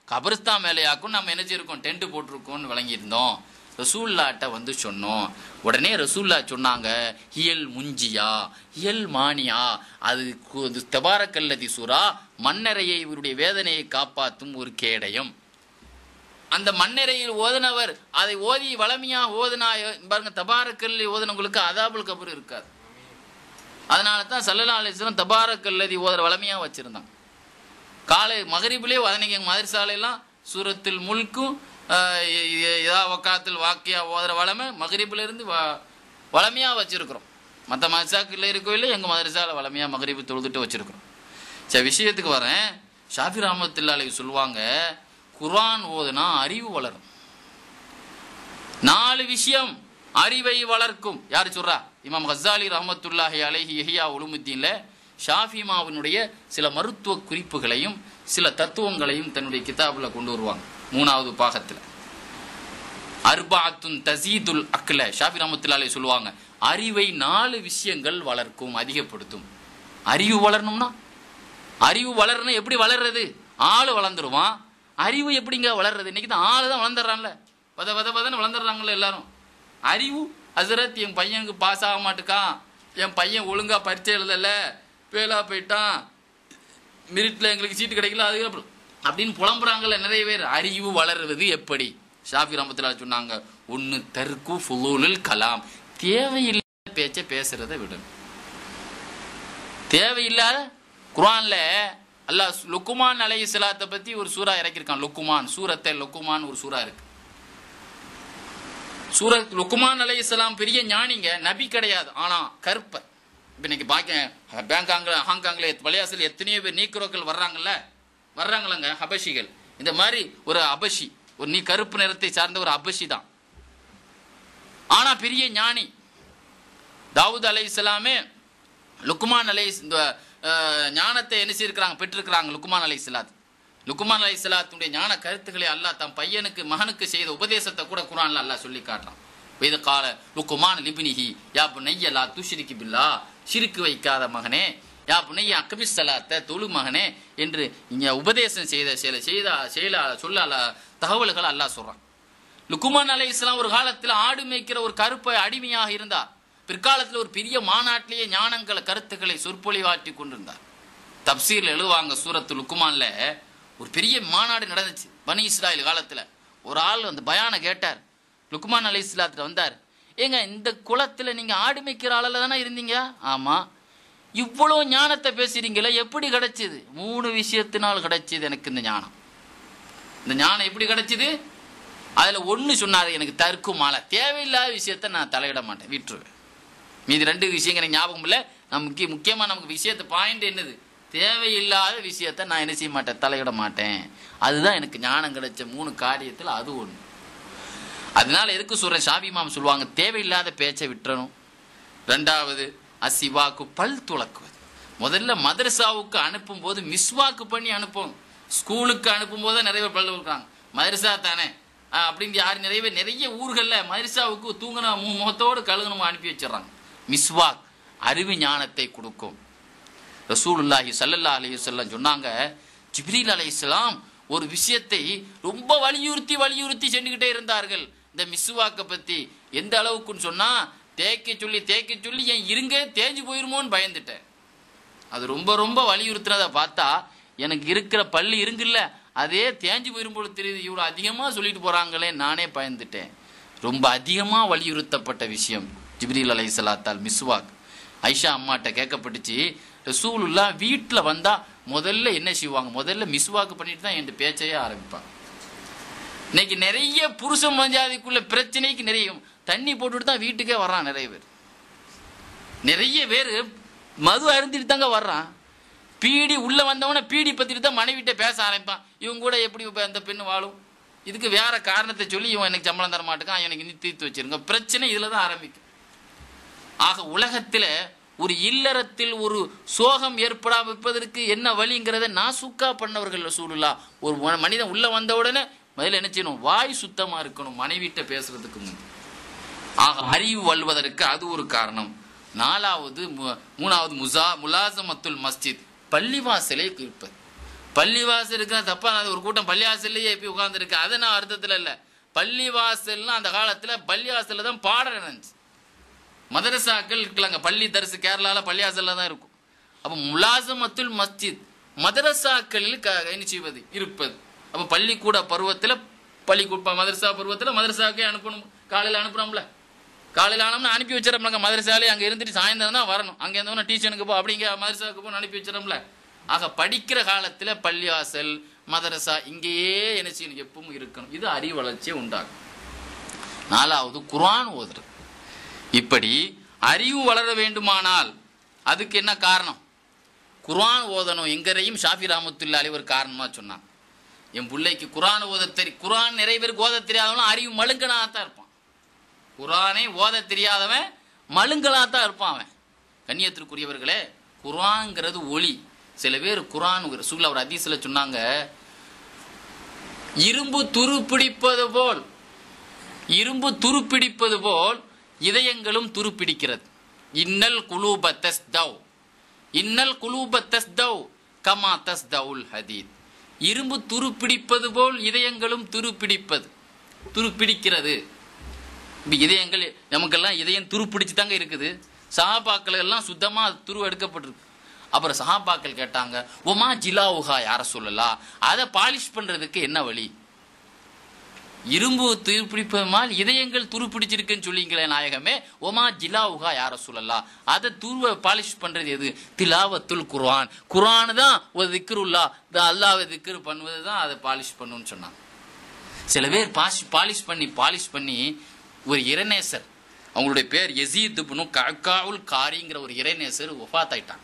கபரிஸ்தான் மேலேயாக்கும் நம்ம என்ன செய்யிருக்கோம் டென்ட் போட்டிருக்கோம்னு விளங்கியிருந்தோம் ரசூல்லாட்ட வந்து சொன்னோம் உடனே ரசூல்லா சொன்னாங்க ஹியல் முஞ்சியா ஹியல் மானியா அது கு- அது தபாரக்கல்லதி சூரா மன்னரையை இவருடைய வேதனையை காப்பாற்றும் ஒரு கேடயம் அந்த மண்ணறையில் ஓதுனவர் அதை ஓதி வளமையா ஓதுனா பாருங்க தபாரக்கல்லி ஓதுனவங்களுக்கு அதாபுல் கபர் இருக்காது அதனால தான் சல்லல்லா அலிஸ்லாம் தபாரக்கல்லதி ஓதுற வளமையா வச்சிருந்தாங்க காலை மகரிபிலே வதனைங்க மதரசாலையெல்லாம் சூரத்தில் முல்க்கும் இதா வக்காத்தில் வாக்கியா ஓதுற வளமை மகரிபில இருந்து வ வளமையா வச்சிருக்கிறோம் மற்ற மதரசாக்களில் இருக்கோ இல்லை எங்கள் மதரசாவில் வளமையா மகரிபு தொழுதுட்டு வச்சிருக்கிறோம் சரி விஷயத்துக்கு வரேன் ஷாஃபி ரஹமத்துல்லாஹி சொல்லுவாங்க குர்ஆன் ஓதுனா அறிவு வளரும் நாலு விஷயம் அறிவை வளர்க்கும் யார் சொல்றா இமாம் ஹஸ்ஸாலி ரஹமத்துல்லாஹி அலைஹி யஹியா உலுமுத்தீன்ல ஷாஃபிமாவினுடைய சில மருத்துவ குறிப்புகளையும் சில தத்துவங்களையும் தன்னுடைய கிதாபில் கொண்டு வருவாங்க மூணாவது பாகத்தில் அர்பாத்துன் தசீதுல் அக்ல ஷாஃபி ரஹமத்துல்லாஹி சொல்லுவாங்க அறிவை நாலு விஷயங்கள் வளர்க்கும் அதிகப்படுத்தும் அறிவு வளரணும்னா அறிவு வளரணும் எப்படி வளர்றது ஆளு வளர்ந்துருவான் அறிவு எப்படிங்க வளர்றது இன்னைக்கு தான் ஆளு தான் வளர்ந்துடுறான்ல பத பத பதன்னு வளர்ந்துடுறாங்கல்ல எல்லாரும் அறிவு ஹசரத் என் பையனுக்கு பாஸ் ஆக மாட்டுக்கான் என் பையன் ஒழுங்கா பரீட்சை எழுதல ஃபெயிலா போயிட்டான் மெரிட்ல எங்களுக்கு சீட்டு கிடைக்கல அது அப்புறம் அப்படின்னு புலம்புறாங்கல்ல நிறைய பேர் அறிவு வளருவது எப்படி ஷாஃபி ரஹமத்துல்லா சொன்னாங்க ஒன்னு தர்க்கு ஃபுலூலுல் கலாம் தேவையில்லாத பேச்சை பேசுறதை விடணும் தேவையில்லாத குர்ஆன்ல அல்லாஹ் லுக்குமான் அலை சலாத்தை பத்தி ஒரு சூறா இறக்கியிருக்கான் லுக்குமான் சூரத்தை லுக்குமான் ஒரு சூறா இருக்கு சூரத் லுக்குமான் அலை பெரிய ஞானிங்க நபி கிடையாது ஆனா கருப்பர் இப்ப இன்னைக்கு பாக்க பேங்காங்ல ஹாங்காங்ல பழையாசில் எத்தனையோ பேர் நீக்குரோக்கள் வர்றாங்கல்ல வர்றாங்களங்க ஹபஷிகள் இந்த மாதிரி ஒரு அபஷி ஒரு நீ கருப்பு நிறத்தை சார்ந்த ஒரு அபஷி தான் ஆனா பெரிய ஞானி தாவூத் அலை இஸ்லாமே லுக்குமான் அலை இந்த அஹ், ஞானத்தை என்ன செய்திருக்கிறாங்க பெற்றிருக்கிறாங்க லுக்குமான் அலை இஸ்லாத் லுக்குமான் அலை இஸ்லாத்துடைய ஞான கருத்துக்களை அல்லாஹ் தன் பையனுக்கு மகனுக்கு செய்த உபதேசத்தை கூட குரான்ல அல்லாஹ் சொல்லி காட்டுறான் இது கால லுக்குமான் லிபினிஹி யா புனைய லா துஷிரிக்கு பில்லா சிரிக்கு வைக்காத மகனே யா புனைய அக்கபிஸ் சலாத்த தொழு மகனே என்று இங்க உபதேசம் செய்த சில செய்த செயல சொல்ல அல்லாஹ் தகவல்கள் அல்லாஹ் சொல்றான் லுக்குமான் அலை இஸ்லாம் ஒரு காலத்தில் ஆடு மேய்க்கிற ஒரு கருப்பை அடிமையாக இருந்தார் பிற்காலத்தில் ஒரு பெரிய மாநாட்டிலேயே ஞானங்களை கருத்துக்களை சொற்பொழிவாற்றி கொண்டிருந்தார் தப்சீர்ல எழுதுவாங்க சூரத்து லுக்குமான்ல ஒரு பெரிய மாநாடு நடந்துச்சு பனி இஸ்ராயல் காலத்துல ஒரு ஆள் அந்த பயானை கேட்டார் லுக்குமான் அலை இஸ்லாத்துல வந்தார் ஏங்க இந்த குளத்துல நீங்க ஆடு மேய்க்கிற ஆளில் தானே இருந்தீங்க ஆமா இவ்வளோ ஞானத்தை பேசுறீங்களே எப்படி கிடைச்சது மூணு விஷயத்தினால் கிடைச்சது எனக்கு இந்த ஞானம் இந்த ஞானம் எப்படி கிடைச்சது அதுல ஒண்ணு சொன்னாரு எனக்கு தர்க்கு மாலை தேவையில்லாத விஷயத்த நான் தலையிட மாட்டேன் விட்டுருவேன் மீதி ரெண்டு விஷயங்கள் எனக்கு ஞாபகம் இல்லை நான் முக்கிய முக்கியமா நமக்கு விஷயத்த பாயிண்ட் என்னது தேவையில்லாத விஷயத்த நான் என்ன செய்ய மாட்டேன் தலையிட மாட்டேன் அதுதான் எனக்கு ஞானம் கிடைச்ச மூணு காரியத்தில் அது ஒண்ணு அதனால எதுக்கு சொல்றேன் ஷாபி மாம் சொல்லுவாங்க தேவையில்லாத பேச்சை விட்டுறணும் ரெண்டாவது அசிவாக்கு பல் துளக்குவது முதல்ல மதரசாவுக்கு அனுப்பும் போது மிஸ்வாக்கு பண்ணி அனுப்பும் ஸ்கூலுக்கு அனுப்பும் போது நிறைய பேர் பல் துளக்குறாங்க மதரசா தானே ஆ, அப்படின்னு யார் நிறைய பேர் நிறைய ஊர்களில் மதரசாவுக்கு தூங்கின மு- முகத்தோடு கழுகுனமும் அனுப்பி வச்சிடறாங்க மிஸ்வாக் அறிவு ஞானத்தை கொடுக்கும் ரசூலுல்லாஹி ஸல்லல்லாஹு அலைஹி வஸல்லம் சொன்னாங்க ஜிப்ரீல் அலைஹிஸ்ஸலாம் ஒரு விஷயத்தை ரொம்ப வலியுறுத்தி வலியுறுத்தி சென்றுக்கிட்டே இருந்தார்கள் இந்த மிஸ்வாக்கை பத்தி எந்த அளவுக்குன்னு சொன்னா தேய்க்க சொல்லி தேய்க்க சொல்லி என் இருங்க தேஞ்சு போயிருமோன்னு பயந்துட்டேன் அது ரொம்ப ரொம்ப வலியுறுத்துறதை பார்த்தா எனக்கு இருக்கிற பள்ளி இருங்குல்ல அதே தேஞ்சு போயிரும் போல தெரியுது இவ்வளோ அதிகமாக சொல்லிட்டு போறாங்களே நானே பயந்துட்டேன் ரொம்ப அதிகமாக வலியுறுத்தப்பட்ட விஷயம் ஜிப்ரீல் அலை சலாத்தால் மிஸ்வாக் ஐஷா அம்மாட்ட கேட்கப்பட்டுச்சு ரசூலுல்லா வீட்டில் வந்தா முதல்ல என்ன செய்வாங்க முதல்ல மிஸ்வாக்கு பண்ணிட்டு தான் என் பேச்சையே ஆரம்பிப்பாங்க இன்னைக்கு நிறைய புருஷ மஞ்சாதிக்குள்ள பிரச்சனைக்கு நிறைய தண்ணி போட்டுட்டு தான் வீட்டுக்கே வர்றான் நிறைய பேர் நிறைய பேர் மது அருந்திட்டு தாங்க வர்றான் பீடி உள்ள வந்தவன பீடி பத்திட்டு தான் மனைவிட்ட பேச ஆரம்பிப்பான் இவங்க கூட எப்படி இப்ப அந்த பெண்ணு வாழும் இதுக்கு வேற காரணத்தை சொல்லி இவன் எனக்கு சம்பளம் தர மாட்டேங்கான் எனக்கு இன்னி தீர்த்து வச்சிருங்க பிரச்சனை இதுல தான் ஆரம்பிக்கும் ஆக உலகத்துல ஒரு இல்லறத்தில் ஒரு சோகம் ஏற்படாம இருப்பதற்கு என்ன வழிங்கிறத நாசுக்கா பண்ணவர்கள் ரசூலுல்லா ஒரு ம- மனிதன் உள்ள வந்த உடனே முதல்ல என்ன செய்யணும் வாய் சுத்தமா இருக்கணும் மனைவிட்ட பேசுறதுக்கு முன் ஆக அறிவு வல்வதற்கு அது ஒரு காரணம் நாலாவது மு- மூணாவது முசா முலாசமத்துல் மஸ்ஜித் பள்ளிவாசலை இருப்பது பள்ளிவாசல் இருக்கிற தப்பா அது ஒரு கூட்டம் பள்ளிவாசல்லையே போய் உட்காந்துருக்கு அது நான் அர்த்தத்தில் இல்லை பள்ளிவாசல்னா அந்த காலத்தில் பள்ளிவாசலில் தான் பாடம் நடந்துச்சு மதரசாக்கள் இருக்கலாங்க பள்ளி தரிசு கேரளாவில் பள்ளிவாசலில் தான் இருக்கும் அப்போ முலாசமத்துல் மஸ்ஜித் மதரசாக்களில் க என்ன செய்வது இருப்பது அப்போ பள்ளிக்கூட பருவத்தில் பள்ளி மதரசா பருவத்தில் மதரசாக்கே அனுப்பணும் காலையில் அனுப்புகிறோம்ல காலையில் ஆனோம்னா அனுப்பி வச்சிடறோம்லங்க மதரசாலே அங்கே இருந்துட்டு சாயந்தரம் தான் வரணும் அங்கே இருந்தவனா டியூஷனுக்கு போ அப்படிங்க மதரசாவுக்கு போ அனுப்பி வச்சிடறோம்ல ஆக படிக்கிற காலத்தில் பள்ளிவாசல் மதரசா இங்கேயே என்ன செய்யணும் எப்பவும் இருக்கணும் இது அறிவு வளர்ச்சியை உண்டாகும் நாலாவது குர்ஆன் ஓதுறது இப்படி அறிவு வளர வேண்டுமானால் அதுக்கு என்ன காரணம் குர்ஆன் ஓதணும் எங்கரையும் ஷாஃபி ராமத்துல்லா அலி ஒரு காரணமாக சொன்னான் என் பிள்ளைக்கு குர்ஆன் ஓத தெரி குர்ஆன் நிறைய பேருக்கு ஓத தெரியாதவனும் அறிவு மழுங்கனாக தான் இருப்பான் குர்ஆனை ஓத தெரியாதவன் மழுங்கலாக தான் இருப்பான் அவன் கண்ணியத்திற்குரியவர்களே குர்ஆன்ங்கிறது ஒளி சில பேர் குர்ஆன் ரசூலுல்லாஹ் ஒரு ஹதீஸ்ல சொன்னாங்க இரும்பு துரு பிடிப்பது போல் இரும்பு துருப்பிடிப்பது போல் இதயங்களும் துருப்பிடிக்கிறது இன்னல் குலூப தஸ்தவ் இன்னல் குலூப தஸ்தவ் கமா தஸ்தவுல் ஹதீத் இரும்பு துருப்பிடிப்பது போல் இதயங்களும் துருப்பிடிப்பது துருப்பிடிக்கிறது இப்போ இதயங்கள் நமக்கெல்லாம் இதயம் துருப்பிடிச்சு தாங்க இருக்குது சஹாபாக்கள் எல்லாம் சுத்தமாக துரு எடுக்கப்பட்டிருக்கு அப்புறம் சஹாபாக்கள் கேட்டாங்க ஒமா ஜிலாவுகா யார சொல்லலாம் அதை பாலிஷ் பண்ணுறதுக்கு என்ன வழி இரும்பு துருப்பிடிப்பதுமால் இதயங்கள் துருப்பிடிச்சிருக்குன்னு சொல்லிங்களே நாயகமே ஒமா ஜிலாவுகா யார சொல்லலாம் அதை துருவ பாலிஷ் பண்றது எது திலாவத்துல் குர்ஆன் குர்ஆன் தான் ஒரு திக்ருல்லா அல்லாவை திக்ரு பண்ணுவது தான் அதை பாலிஷ் பண்ணுன்னு சொன்னாங்க சில பேர் பாஷ் பாலிஷ் பண்ணி பாலிஷ் பண்ணி ஒரு இறைநேசர் அவங்களுடைய பேர் எசீத் இப்னு கக்காவுல் காரிங்கிற ஒரு இறைநேசர் ஒஃபாத் ஆயிட்டான்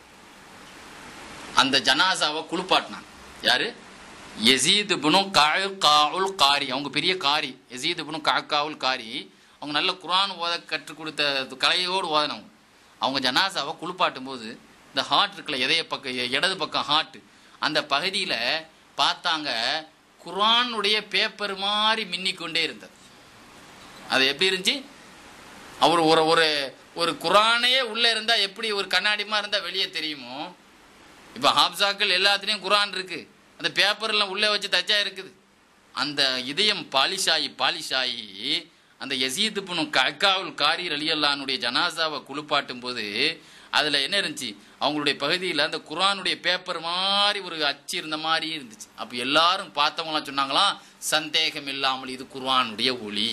அந்த ஜனாசாவை குளிப்பாட்டினான் யாரு எசீத் இப்னு காவுல் காரி அவங்க பெரிய காரி எசீத் இப்னு காக்காவுல் காரி அவங்க நல்ல குர்ஆன் ஓத கற்றுக் கொடுத்த கலையோடு ஓதனவங்க அவங்க ஜனாசாவை குளிப்பாட்டும் போது இந்த ஹார்ட் இருக்குல்ல இதய பக்கம் இடது பக்கம் ஹார்ட் அந்த பகுதியில் பார்த்தாங்க குர்ஆனுடைய பேப்பர் மாதிரி மின்னிக்கொண்டே இருந்தது அது எப்படி இருந்துச்சு அவர் ஒரு ஒரு ஒரு குரானையே உள்ளே இருந்தால் எப்படி ஒரு கண்ணாடிமா இருந்தால் வெளியே தெரியுமோ இப்போ ஹாப்சாக்கள் எல்லாத்துலேயும் குரான் இருக்கு அந்த பேப்பர்லாம் உள்ளே வச்சு தச்சா இருக்குது அந்த இதயம் பாலிஷாயி பாலிஷாயி அந்த யசீது புனும் கக்காவுல் காரி அலியல்லானுடைய ஜனாசாவை குளிப்பாட்டும் போது அதில் என்ன இருந்துச்சு அவங்களுடைய பகுதியில் அந்த குரானுடைய பேப்பர் மாதிரி ஒரு அச்சு இருந்த மாதிரி இருந்துச்சு அப்போ எல்லாரும் பார்த்தவங்களாம் சொன்னாங்களாம் சந்தேகம் இல்லாமல் இது குர்ஆனுடைய ஒளி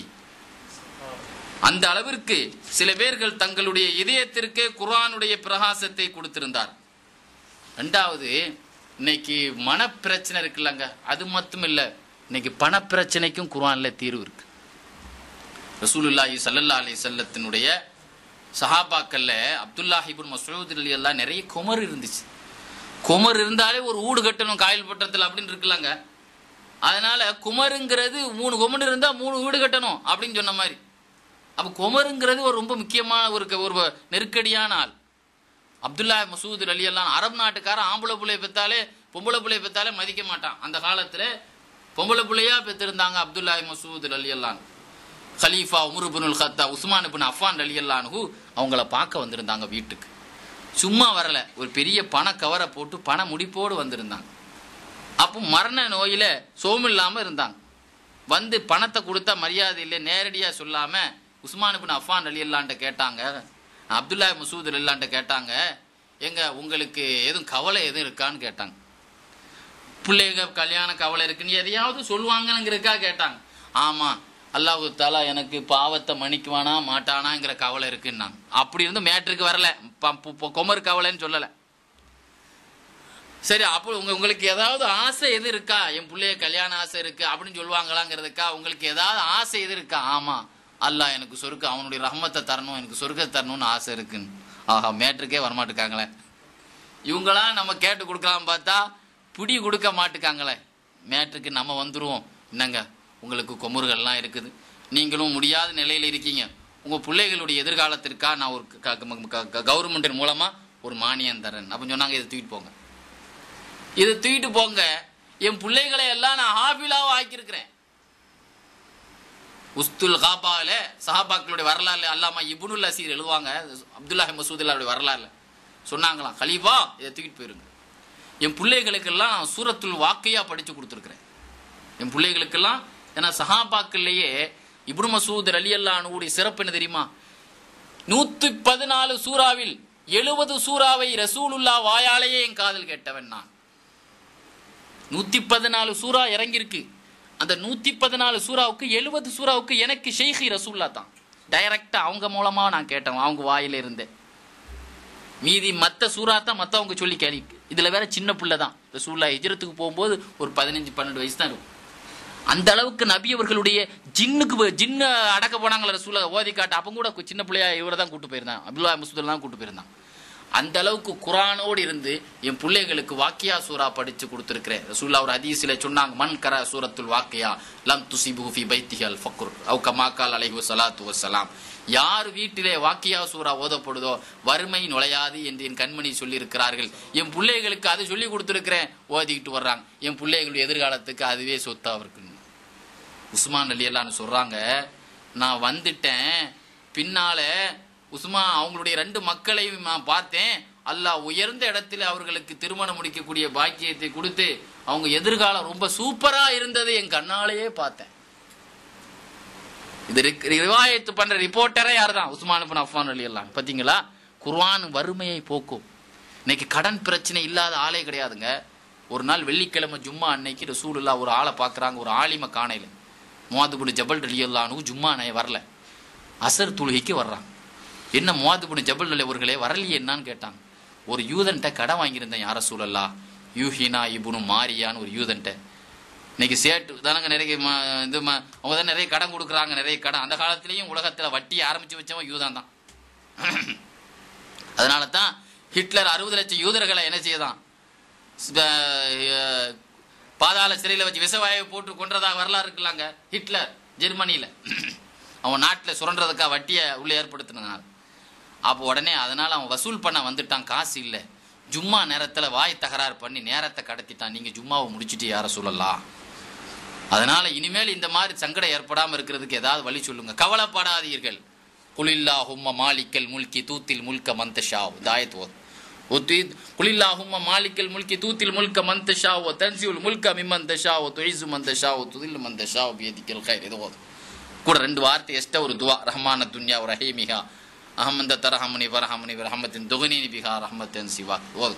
அந்த அளவிற்கு சில பேர்கள் தங்களுடைய இதயத்திற்கே குர்ஆனுடைய பிரகாசத்தை கொடுத்திருந்தார் ரெண்டாவது இன்னைக்கு மனப்பிரச்சனை இருக்குல்லங்க அது மட்டும் இல்லை இன்னைக்கு பணப்பிரச்சனைக்கும் குர்ஆன்ல தீர்வு இருக்கு ரசூலுல்லாஹி ஸல்லல்லாஹு அலைஹி வஸல்லத்தினுடைய சஹாபாக்கள்ல அப்துல்லாஹ் இப்னு மஸ்ஊத் ரலியல்லாஹு நிறைய குமர் இருந்துச்சு குமர் இருந்தாலே ஒரு ஊடு கட்டணும் காயல் பட்டத்தில் அப்படின்னு இருக்குல்லங்க அதனால குமருங்கிறது மூணு குமர் இருந்தா மூணு வீடு கட்டணும் அப்படின்னு சொன்ன மாதிரி அப்போ குமருங்கிறது ஒரு ரொம்ப முக்கியமான ஒரு ஒரு நெருக்கடியான ஆள் அப்துல்லா மசூத் அலி எல்லாம் அரபு நாட்டுக்காரன் ஆம்பளை பிள்ளைய பெற்றாலே பொம்பளை பிள்ளைய பெற்றாலே மதிக்க மாட்டான் அந்த காலத்தில் பொம்பளை பிள்ளையா பெற்றிருந்தாங்க அப்துல்லா மசூத் அலி அல்லான் ஹலீஃபா உமருபுனுல் ஹத்தா உஸ்மான் பின் அஃபான் அலி அல்லானு அவங்கள பார்க்க வந்திருந்தாங்க வீட்டுக்கு சும்மா வரல ஒரு பெரிய பண கவரை போட்டு பண முடிப்போடு வந்திருந்தாங்க அப்போ மரண நோயில சோமில்லாமல் இருந்தாங்க வந்து பணத்தை கொடுத்தா மரியாதை இல்லை நேரடியாக சொல்லாமல் உஸ்மான் பின் அஃபான் அலி அல்லான்ட்ட கேட்டாங்க அப்துல்லா மசூத் அல்லான்ட்ட கேட்டாங்க எங்க உங்களுக்கு எதுவும் கவலை எதுவும் இருக்கான்னு கேட்டாங்க பிள்ளைங்க கல்யாண கவலை இருக்குன்னு எதையாவது சொல்லுவாங்கங்கிறதுக்காக கேட்டாங்க ஆமாம் அல்லாஹு தாலா எனக்கு பாவத்தை மன்னிக்குவானா மாட்டானாங்கிற கவலை இருக்குன்னாங்க அப்படி இருந்து மேட்ருக்கு வரல ப- பு- பு- குமர் கவலைன்னு சொல்லலை சரி அப்போ உங்க உங்களுக்கு ஏதாவது ஆசை எது இருக்கா என் பிள்ளைய கல்யாண ஆசை இருக்கு அப்படின்னு சொல்லுவாங்களாங்கிறதுக்கா உங்களுக்கு ஏதாவது ஆசை எது இருக்கா ஆமா அல்லாஹ் எனக்கு சொர்க்க அவனுடைய ரஹமத்தை தரணும் எனக்கு சொர்க்கத்தை தரணும்னு ஆசை இருக்குன்னு ஆஹா மேட்ருக்கே வரமாட்டுக்காங்களே இவங்களாம் நம்ம கேட்டு கொடுக்கலாம் பார்த்தா பிடி கொடுக்க மாட்டுக்காங்களே மேட்ருக்கு நம்ம வந்துருவோம் என்னங்க உங்களுக்கு கொமுறுகள்லாம் இருக்குது நீங்களும் முடியாத நிலையில் இருக்கீங்க உங்கள் பிள்ளைகளுடைய எதிர்காலத்திற்காக நான் ஒரு கவர்மெண்டின் மூலமாக ஒரு மானியம் தரேன் அப்படின்னு சொன்னாங்க இதை தூக்கிட்டு போங்க இதை தூக்கிட்டு போங்க என் பிள்ளைகளை எல்லாம் நான் ஹாபிலாவும் ஆக்கியிருக்கிறேன் உஸ்துல் ஹாபாவில் சஹாபாக்களுடைய வரலாறு அல்லாமா இபுனுல் அசீர் எழுதுவாங்க அப்துல்லாஹி மசூதுல்லாவுடைய வரலாறுல சொன்னாங்களாம் கலீஃபா இதை தூக்கிட்டு போயிருங்க என் பிள்ளைகளுக்கெல்லாம் சூரத்துல் வாக்கையா படிச்சு கொடுத்துருக்குறேன் என் பிள்ளைகளுக்கெல்லாம் ஏன்னா சஹாபாக்கள்லயே இப்னு மசூத் அலி அல்லானுடைய சிறப்பு என்ன தெரியுமா நூத்தி பதினாலு சூறாவில் எழுபது சூறாவை ரசூலுல்லா வாயாலேயே என் காதல் கேட்டவன் நான் நூத்தி பதினாலு சூறா இறங்கியிருக்கு அந்த நூத்தி பதினாலு சூறாவுக்கு எழுபது சூறாவுக்கு எனக்கு ஷெய்ஹி ரசூல்லா தான் டைரக்டா அவங்க மூலமா நான் கேட்டேன் அவங்க வாயில இருந்தேன் மீதி மற்ற சூறா தான் மற்றவங்க சொல்லி கேள்வி இதுல வேற சின்ன பிள்ளை தான் ரசூல்லா ஹிஜ்ரத்துக்கு போகும்போது ஒரு பதினஞ்சு பன்னெண்டு வயசு தான் இருக்கும் அந்த அளவுக்கு நபி அவர்களுடைய ஜின்னுக்கு போய்- ஜின்னு அடக்க போனாங்களே ரசூலா ஓதி காட்ட அப்போ கூட கு- சின்ன பிள்ளையா இவரை தான் கூட்டு போயிருந்தான் அப்துல்லா மசூதில் தான் கூட்டு போயிருந்தான் அந்த அளவுக்கு குரானோடு இருந்து என் பிள்ளைகளுக்கு வாக்கியா சூரா படிச்சு கொடுத்துருக்கிறேன் ரசூல்லா ஒரு ஹதீஸில் சொன்னாங்க மன் கர சூரத்துல் வாக்கியா லம் துசிபு ஃபி பைத்திஹல் ஃபக்ர் அவு கமாக்கால் அலைஹி வஸலாத்து வஸலாம் யார் வீட்டிலே வாக்கியா சூரா ஓதப்படுதோ வறுமை நுழையாது என்று என் கண்மணி சொல்லியிருக்கிறார்கள் என் பிள்ளைகளுக்கு அது சொல்லி கொடுத்துருக்கிறேன் ஓதிக்கிட்டு வர்றாங்க என் பிள்ளைகளுடைய எதிர்காலத்துக்கு அதுவே சொத்தா இருக்கு உஸ்மான் அலி அல்லான்னு சொல்றாங்க நான் வந்துட்டேன் பின்னால உஸ்மா அவங்களுடைய ரெண்டு மக்களையும் நான் பார்த்தேன் அல்லாஹ் உயர்ந்த இடத்துல அவர்களுக்கு திருமணம் முடிக்கக்கூடிய பாக்கியத்தை கொடுத்து அவங்க எதிர்காலம் ரொம்ப சூப்பரா இருந்தது என் கண்ணாலேயே பார்த்தேன் இது ரிக்- ரிவாயத்து பண்ற ரிப்போர்ட்டரே யார் தான் உஸ்மான் பின் அஃபான் அலி அல்லாஹ் பாத்தீங்களா குர்ஆன் வறுமையை போக்கும் இன்னைக்கு கடன் பிரச்சனை இல்லாத ஆளே கிடையாதுங்க ஒரு நாள் வெள்ளிக்கிழமை ஜும்மா அன்னைக்கு ரசூலுல்லா ஒரு ஆளை பார்க்குறாங்க ஒரு ஆலிம காணையில் முவாதுபுடு ஜபல் ரலியல்லானு ஜும்மா அன்னை வரல அசர் தொழுகைக்கு வர்றாங்க என்ன முவாதுபுடு ஜபல் அலி அவர்களே வரலையே என்னன்னு கேட்டாங்க ஒரு யூதன்ட்ட கடன் வாங்கியிருந்தேன் யார சூழல்லா யூஹினா இபுனு மாரியான்னு ஒரு யூதன்ட்ட இன்னைக்கு சேட்டு தானங்க நிறைய ம- இது ம- அவங்க தான் நிறைய கடன் கொடுக்குறாங்க நிறைய கடன் அந்த காலத்திலையும் உலகத்தில் வட்டி ஆரம்பிச்சு வச்சவன் யூதன் தான் அதனால தான் ஹிட்லர் அறுபது லட்சம் யூதர்களை என்ன செய்தான் ஸ்ப- அஹ், பாதாள சிறையில் வச்சு விஷவாயை போட்டு கொன்றதாக வரலாறு இருக்குல்லாங்க ஹிட்லர் ஜெர்மனியில் அவன் நாட்டில் சுரண்டுறதுக்காக வட்டியை உள்ளே ஏற்படுத்தினாங்க அப்போ உடனே அதனால் அவன் வசூல் பண்ண வந்துட்டான் காசு இல்லை ஜும்மா நேரத்தில் வாய் தகராறு பண்ணி நேரத்தை கடத்திட்டான் நீங்கள் ஜும்மாவை முடிச்சிட்டு யார சொல்லலாம் அதனால இனிமேல் இந்த மாதிரி சங்கடம் ஏற்படாமல் இருக்கிறதுக்கு ஏதாவது வழி சொல்லுங்க கவலைப்படாதீர்கள் குலில்லா ஹும்ம மாலிக்கல் முல்கி தூத்தில் முல்க மந்தஷா தாயத் ஓத் ஒத்துயித் குலில்லா ஹும்ம மாலிக்கல் முல்கி தூத்தில் முல்க மந்தஷா ஓ தன்சியுல் முல்க மிம்மன் தஷா ஓ துயிசு மந்தஷா ஓ துதில் மந்தஷா ஓ பியதிக்கல் கைர் இது ஓது கூட ரெண்டு வார்த்தை எஸ்ட ஒரு துவா ரஹ்மான துன்யா ஒரு ரஹீமிகா அஹமந்த தரஹமனி வரஹமனி ரஹமத்தின் துகனினி பிஹா ரஹமத்தின் சிவா ஓது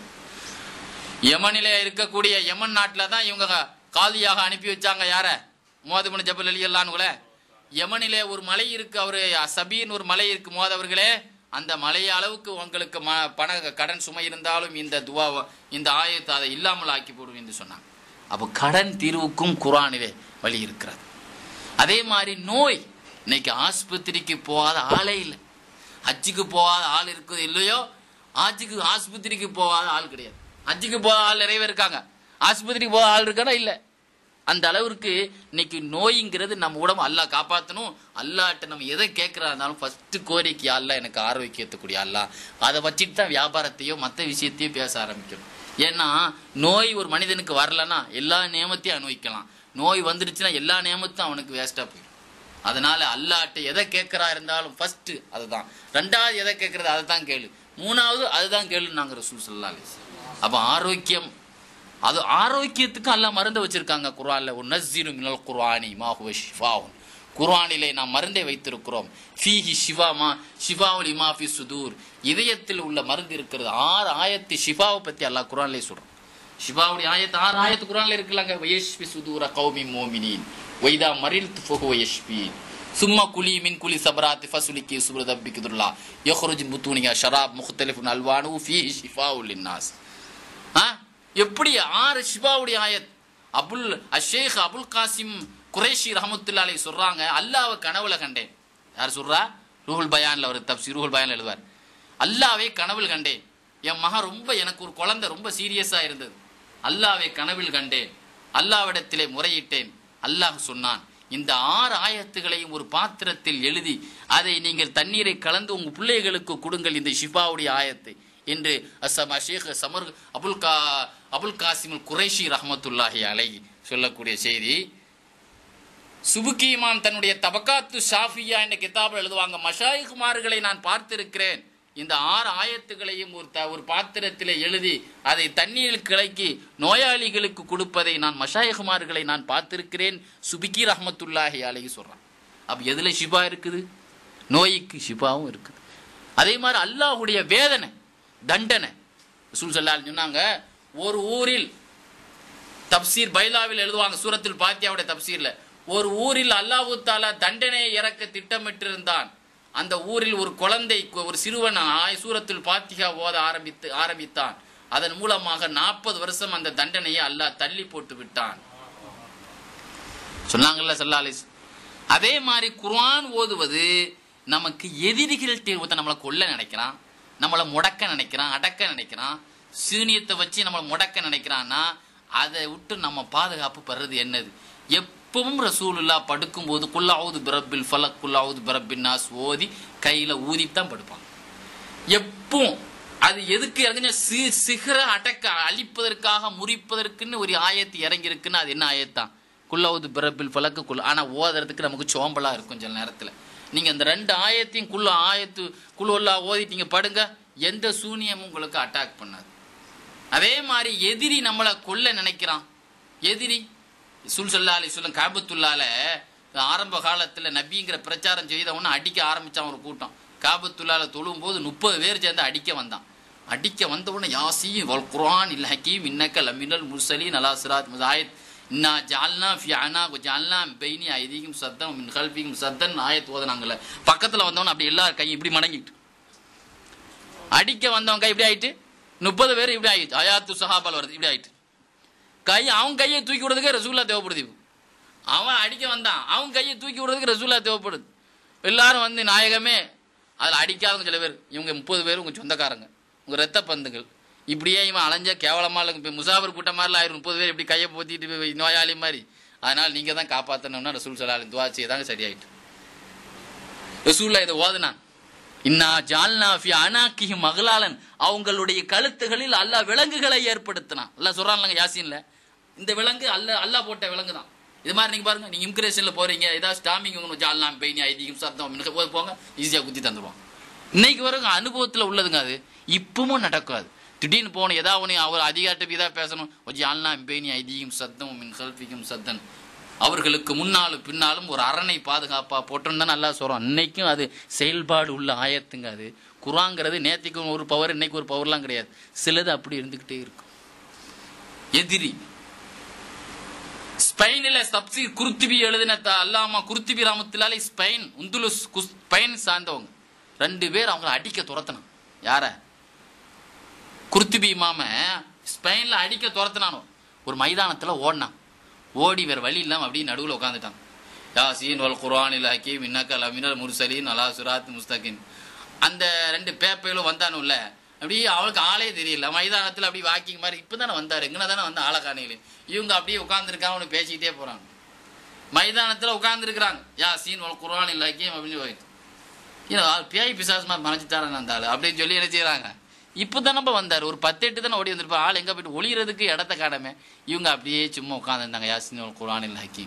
யமனிலே இருக்கக்கூடிய யமன் நாட்டில் தான் இவங்க காலியாக அனுப்பி வச்சாங்க யார மோதபுன் ஜபல் அலி அல்லானுங்களே யமனிலே ஒரு மலை இருக்கு அவரு சபீன் ஒரு மலை இருக்கு மோதவர்களே அந்த மலை அளவுக்கு உங்களுக்கு ம பண கடன் சுமை இருந்தாலும் இந்த துவா இந்த ஆயத்தை அதை இல்லாமல் ஆக்கி போடும் என்று சொன்னாங்க அப்போ கடன் தீர்வுக்கும் குரானிலே வழி இருக்கிறது அதே மாதிரி நோய் இன்னைக்கு ஆஸ்பத்திரிக்கு போகாத ஆளே இல்லை ஹஜ்ஜுக்கு போகாத ஆள் இருக்குது இல்லையோ ஹஜ்ஜுக்கு ஆஸ்பத்திரிக்கு போகாத ஆள் கிடையாது ஹஜ்ஜுக்கு போகாத ஆள் நிறைய பேர் இருக்காங்க ஆஸ்பத்திரிக்கு போகாத ஆள் இருக்கானா இல்லை அந்த அளவிற்கு இன்னைக்கு நோய்ங்கிறது நம்ம உடம்பு அல்லாஹ் காப்பாற்றணும் அல்லாட்ட நம்ம எதை கேட்கறா இருந்தாலும் ஃபர்ஸ்ட் கோரிக்கை அல்ல எனக்கு ஆரோக்கியத்துக்கூடிய அல்லா அதை வச்சுட்டு தான் வியாபாரத்தையோ மற்ற விஷயத்தையோ பேச ஆரம்பிக்கணும் ஏன்னா நோய் ஒரு மனிதனுக்கு வரலன்னா எல்லா நியமத்தையும் அனுபவிக்கலாம் நோய் வந்துடுச்சுன்னா எல்லா நியமத்தும் அவனுக்கு வேஸ்ட்டாக போயிடும் அதனால அல்லாட்ட எதை கேட்கறா இருந்தாலும் ஃபர்ஸ்ட் அதுதான் ரெண்டாவது எதை கேட்கறது அதை தான் கேளு மூணாவது அதுதான் கேளுன்னு நாங்கள் ரசூல் சல்லா அப்போ ஆரோக்கியம் அது ஆரோக்கியத்துக்கு அல்லாஹ் மருந்து வச்சிருக்காங்க குர்ஆன்ல உன்னஸ்ஸிரு மினல் குர்ஆனி மா ஹுவ ஷிஃபாவுன் குர்ஆனிலே நாம் மருந்தை வைத்திருக்கிறோம் ஃபீஹி ஷிஃபாமா ஷிஃபாவுல் இமா ஃபி சுதூர் இதயத்தில் உள்ள மருந்து இருக்கிறது ஆறு ஆயத்து ஷிஃபாவை பத்தி அல்லாஹ் குர்ஆன்லே சொல்றான் ஷிஃபாவுடைய ஆயத்து ஆறு ஆயத்து குர்ஆன்ல இருக்குல்லங்க வயஷ்பி சுதூர கௌமி மோமினின் வைதா மரில் துஃபஹு வயஷ்பி சும்மா குலி மின் குலி சபராத் ஃபசுலிக்கி சுப்ரத பிக்துல்லா யஹ்ருஜ் புத்தூனியா ஷராப் முக்தலிஃபுன் அல்வானு ஃபீஹி ஷிஃபாவுல் லின்னாஸ் ஆ? எப்படி ஆறு ஷிபாவுடைய ஆயத் அபுல் அஷேக் அபுல் காசிம் குரேஷி ரஹமத்துல்லா அலை சொல்றாங்க அல்லாவை கனவுல கண்டேன் யார் சொல்றா ரூஹுல் பயான்ல ஒரு தப்சி ரூஹுல் பயான்ல எழுதுவார் அல்லாவே கனவில் கண்டேன் என் மகன் ரொம்ப எனக்கு ஒரு குழந்தை ரொம்ப சீரியஸா இருந்தது அல்லாவை கனவில் கண்டேன் அல்லாவிடத்திலே முறையிட்டேன் அல்லாஹ் சொன்னான் இந்த ஆறு ஆயத்துகளையும் ஒரு பாத்திரத்தில் எழுதி அதை நீங்கள் தண்ணீரை கலந்து உங்க பிள்ளைகளுக்கு கொடுங்கள் இந்த ஷிஃபாவுடைய ஆயத்தை என்று அசமா ஷேக் சமர் அபுல் கா அபுல் காசிமுல் குறைஷி ரஹமத்துல்லாஹி அலை சொல்லக்கூடிய செய்தி சுபுக்கி இமாம் தன்னுடைய தபக்காத்து ஷாஃபியா என்ற கிதாபில் எழுதுவாங்க மஷாயிகுமார்களை நான் பார்த்திருக்கிறேன் இந்த ஆறு ஆயத்துகளையும் ஒரு த- ஒரு பாத்திரத்தில் எழுதி அதை தண்ணீரில் கிளக்கி நோயாளிகளுக்கு கொடுப்பதை நான் மஷாயகுமார்களை நான் பார்த்திருக்கிறேன் சுபிக்கி ரஹமத்துல்லாஹி அலைஹி சொல்றான் அப்ப எதுல ஷிபா இருக்குது நோய்க்கு ஷிபாவும் இருக்குது அதே மாதிரி அல்லாஹ்வுடைய வேதனை தண்டனை ரசூல் ஸல்லல்லாஹு அலைஹி சொன்னாங்க ஒரு ஊரில் தப்சீர் பைலாவில் எழுதுவாங்க சூரத்துல் பாத்தியாவுடைய தப்சீர்ல ஒரு ஊரில் அல்லாஹு தாலா தண்டனையை இறக்க திட்டமிட்டிருந்தான் அந்த ஊரில் ஒரு குழந்தை ஒரு சிறுவன் ஆய சூரத்துல் பாத்திகா ஓத ஆரம்பித்து ஆரம்பித்தான் அதன் மூலமாக நாற்பது வருஷம் அந்த தண்டனையை அல்லாஹ் தள்ளி போட்டு விட்டான் சொன்னாங்கல்ல சல்லாலிஸ் அதே மாதிரி குர்ஆன் ஓதுவது நமக்கு எதிரிகள்கிட்ட ஒருத்தன் நம்மளை கொல்ல நினைக்கிறான் நம்மளை முடக்க நினைக்கிறான் அடக்க நினைக்கிறான் சீனியத்தை வச்சு நம்மளை முடக்க நினைக்கிறான்னா அதை விட்டு நம்ம பாதுகாப்பு பெறது என்னது எப்பவும் ரசூலுல்லா படுக்கும்போது குல்லாவுது பிரபில் ஃபலக் குல்லாவுது பிரபின் நாஸ் ஓதி கையில ஊதித்தான் படுப்பாங்க எப்பவும் அது எதுக்கு இறங்குன சி சிகர அடக்க அழிப்பதற்காக முறிப்பதற்குன்னு ஒரு ஆயத்து இறங்கி இருக்குன்னு அது என்ன ஆயத்தான் குல்லாவுது பிரபில் ஃபலக்கு குல் ஆனா ஓதுறதுக்கு நமக்கு சோம்பலா இருக்கும் சில நேரத்துல நீங்க இந்த ரெண்டு ஆயத்தையும் குள்ள ஆயத்து குழுவெல்லா ஓதிட்டீங்க படுங்க எந்த சூனியமும் உங்களுக்கு அட்டாக் பண்ணாது அதே மாதிரி எதிரி நம்மளை கொல்ல நினைக்கிறான் எதிரி சுல்சல்லா அலி சொல்லம் காபத்துல்லால ஆரம்ப காலத்துல நபிங்கிற பிரச்சாரம் செய்தவன அடிக்க ஆரம்பிச்சான் ஒரு கூட்டம் காபத்துல்லால தொழும் போது முப்பது பேர் சேர்ந்து அடிக்க வந்தான் அடிக்க வந்த உடனே யாசி வல் குர்ஆன் இல் ஹக்கீம் இன்னக்க லமினல் முர்சலீன் அலா சிராத் முசாயித் இன்னா ஜால்னா ஃபி அனா ஜால்னா பைனி ஐதீகம் சத்தம் மின் கல்பிக்கும் சத்தன் ஆயத் ஓதுனாங்கல்ல பக்கத்துல வந்தவன் அப்படி எல்லாரும் கையும் இப்படி மடங்கிட்டு அடிக்க வந்தவன் கை இப்படி ஆயிட்டு முப்பது பேர் இப்படி ஆயிடுச்சு அயாத்து சஹாபால் வருது இப்படி ஆயிட்டு கை அவன் கையை தூக்கி விடுறதுக்கு ரசூல்லா தேவைப்படுது இப்போ அவன் அடிக்க வந்தான் அவன் கையை தூக்கி விடுறதுக்கு ரசூல்லா தேவைப்படுது எல்லாரும் வந்து நாயகமே அதில் அடிக்காதவங்க சில பேர் இவங்க முப்பது பேர் உங்க சொந்தக்காரங்க உங்க ரத்த பந்துகள் இப்படியே இவன் அலைஞ்சா கேவலமா இருக்கும் இப்போ முசாபர் கூட்டம் மாதிரிலாம் ஆயிரும் முப்பது பேர் இப்படி கையை போத்திட்டு போய் நோயாளி மாதிரி அதனால நீங்க தான் காப்பாற்றணும்னா ரசூல் சலாலின் துவா செய்தாங்க சரியாயிட்டு ரசூல்லா இதை ஓதுனான் இன்னா ஜால்னா ஃபி அனாக்கிஹி மகளாலன் அவங்களுடைய கழுத்துகளில் அல்லாஹ் விலங்குகளை ஏற்படுத்தினான் அல்லாஹ் சொல்றான்லங்க யாசீன்ல இந்த விலங்கு அல்ல அல்லாஹ் போட்ட விலங்கு தான் இது மாதிரி நீங்க பாருங்க நீங்க இமிகிரேஷன்ல போறீங்க ஏதாவது ஸ்டாமிங் ஜால்னா பெயினி ஐதீகம் சத்தம் மினுக்க போய் போங்க ஈஸியா குத்தி தந்துருவான் இன்னைக்கு வரைக்கும் அனுபவத்துல உள்ளதுங்க அது இப்பவும் நடக்காது திடீர்னு போகணும் ஏதாவது ஒன்று அவர் அதிகாரத்துக்கு இதாக பேசணும் ஜால்னா பெயினி ஐதீகம் சத்தம் மின் கல்பிக்கும் சத்தன் அவர்களுக்கு முன்னாலும் பின்னாலும் ஒரு அரணை பாதுகாப்பா போட்டோன்னு தான் நல்லா சொல்றோம் இன்னைக்கும் அது செயல்பாடு உள்ள ஆயத்துங்க அது குராங்கிறது நேத்திக்கும் ஒரு பவர் இன்னைக்கு ஒரு பவர்லாம் கிடையாது சிலது அப்படி இருந்துகிட்டே இருக்கும் எதிரி ஸ்பெயினில் தப்சீர் குருத்துபி எழுதின த- அல்லாமா குருத்துபி ராமத்திலாலே ஸ்பெயின் உந்துலுஸ் குஸ்- ஸ்பெயின் சார்ந்தவங்க ரெண்டு பேர் அவங்கள அடிக்க துரத்தணும் யார குருத்துபி இமாம ஸ்பெயின்ல அடிக்க துரத்தினானோ ஒரு மைதானத்துல ஓடினான் ஓடி வேற வழி இல்லாம அப்படியே நடுவுல உட்காந்துட்டான் யாசீன் வல் குர்ஆன் இல் ஹக்கீம் இன்னக்க லமினல் முர்சலீன் அலா சுராத் முஸ்தகின் அந்த ரெண்டு பேப்பையிலும் வந்தானுல்ல அப்படியே அவளுக்கு ஆளே தெரியல மைதானத்துல அப்படியே வாக்கிங் மாதிரி இப்பதானே வந்தாரு எங்கன தானே வந்து ஆளை காணையில இவங்க அப்படியே உட்காந்துருக்காங்க அவனு பேசிக்கிட்டே போறாங்க மைதானத்துல உட்காந்துருக்குறாங்க யாசீன் வல் குர்ஆன் இல் ஹக்கீம் அப்படின்னு போயிட்டு ஏன்னா ஆள் பேய் பிசாசுமா மறைச்சிட்டாரன் அந்த ஆளு அப்படின்னு சொல்லி என்ன செய்யறாங்க இப்பதானப்ப வந்தாரு ஒரு பத்து எட்டு தானே ஓடி வந்திருப்பா ஆள் எங்க போயிட்டு ஒளியறதுக்கு இடத்த காணாம இவங்க அப்படியே சும்மா உட்காந்துருந்தாங்க யாசின் குரானில் ஹக்கீம்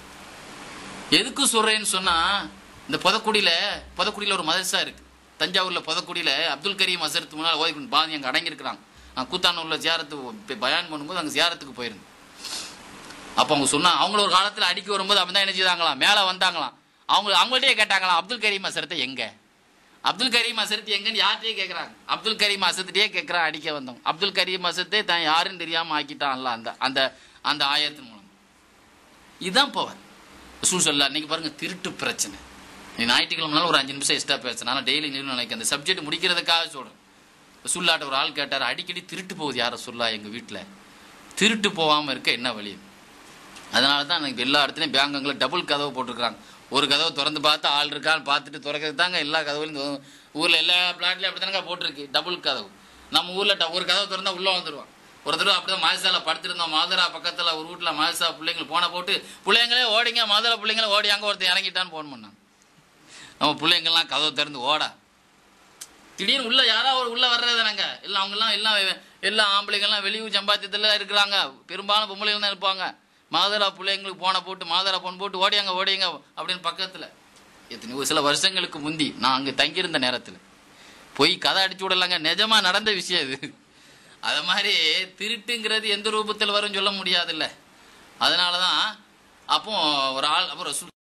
எதுக்கு சொல்றேன்னு சொன்னா இந்த புதக்குடியில புதக்குடியில ஒரு மதரசா இருக்கு தஞ்சாவூர்ல புதக்குடியில அப்துல் கரீம் அசரத்து முன்னால் ஓதி பாதி அங்க அடங்கியிருக்கிறாங்க நான் கூத்தானூர்ல ஜியாரத்து பயான் பண்ணும்போது அங்க ஜியாரத்துக்கு போயிருந்தேன் அப்ப அவங்க சொன்னா அவங்கள ஒரு காலத்துல அடிக்க வரும்போது அப்பதான் என்ன செய்தாங்களாம் மேல வந்தாங்களாம் அவங்க அவங்கள்ட்டயே கேட்டாங்களாம் அப்துல் கரீம் அசரத்தை எங்க அப்துல் கரீம் அசரத் எங்கன்னு யார்கிட்டயே கேக்குறாங்க அப்துல் கரீம் அசத்திட்டே கேட்கறான் அடிக்க வந்தோம் அப்துல் கரீம் அசத்தே தான் யாருன்னு தெரியாம ஆக்கிட்டான்ல அந்த அந்த அந்த ஆயத்தின் மூலம் இதுதான் பவர் ரசூல் சொல்லா இன்னைக்கு பாருங்க திருட்டு பிரச்சனை நீ ஞாயிற்றுக்கிழமைனாலும் ஒரு அஞ்சு நிமிஷம் எக்ஸ்ட்ரா பேசுறேன் ஆனால் டெய்லி நிறுவனம் நினைக்க அந்த சப்ஜெக்ட் முடிக்கிறதுக்காக சொல்றேன் ரசூல்லாட்ட ஒரு ஆள் கேட்டார் அடிக்கடி திருட்டு போகுது யார சொல்லா எங்க வீட்டுல திருட்டு போகாம இருக்க என்ன வழி அதனால தான் எனக்கு எல்லா இடத்துலையும் பேங்குங்களில் டபுள் கதவு போட்டிருக்காங்க ஒரு கதவு திறந்து பார்த்து ஆள் இருக்கான்னு பார்த்துட்டு திறக்கிறது தாங்க எல்லா கதவுலையும் ஊரில் எல்லா பிளாட்லையும் அப்படி தானங்க போட்டிருக்கு டபுள் கதவு நம்ம ஊரில் ஒரு கதவு திறந்தா உள்ளே வந்துடுவான் ஒரு தடவை அப்படிதான் மாதசால படுத்திருந்தோம் மாதரா பக்கத்தில் ஒரு வீட்டில் மாதசா பிள்ளைங்களை போன போட்டு பிள்ளைங்களே ஓடிங்க மாதரா பிள்ளைங்களே ஓடி அங்கே ஒருத்தன் இறங்கிட்டான்னு ஃபோன் பண்ணான் நம்ம பிள்ளைங்கள்லாம் கதவு திறந்து ஓடா திடீர்னு உள்ள யாரோ ஒரு உள்ள வர்றது தானங்க எல்லாம் அவங்க எல்லாம் எல்லாம் எல்லா ஆம்பளைங்கெல்லாம் வெளியூர் சம்பாத்தியத்துல இருக்கிறாங்க பெரும்பாலும் பொம்பளைகள் தான் இருப்பாங்க மாதரா பிள்ளைங்களுக்கு போன போட்டு மாதரா போன் போட்டு ஓடியாங்க ஓடியாங்க அப்படின்னு பக்கத்துல எத்தனை ஒரு சில வருஷங்களுக்கு முந்தி நான் அங்க தங்கியிருந்த நேரத்துல பொய் கதை அடிச்சு விடலாங்க நிஜமா நடந்த விஷயம் இது அது மாதிரி திருட்டுங்கிறது எந்த ரூபத்தில் வரும்னு சொல்ல முடியாதுல்ல அதனால தான் அப்போ ஒரு ஆள் அப்புறம்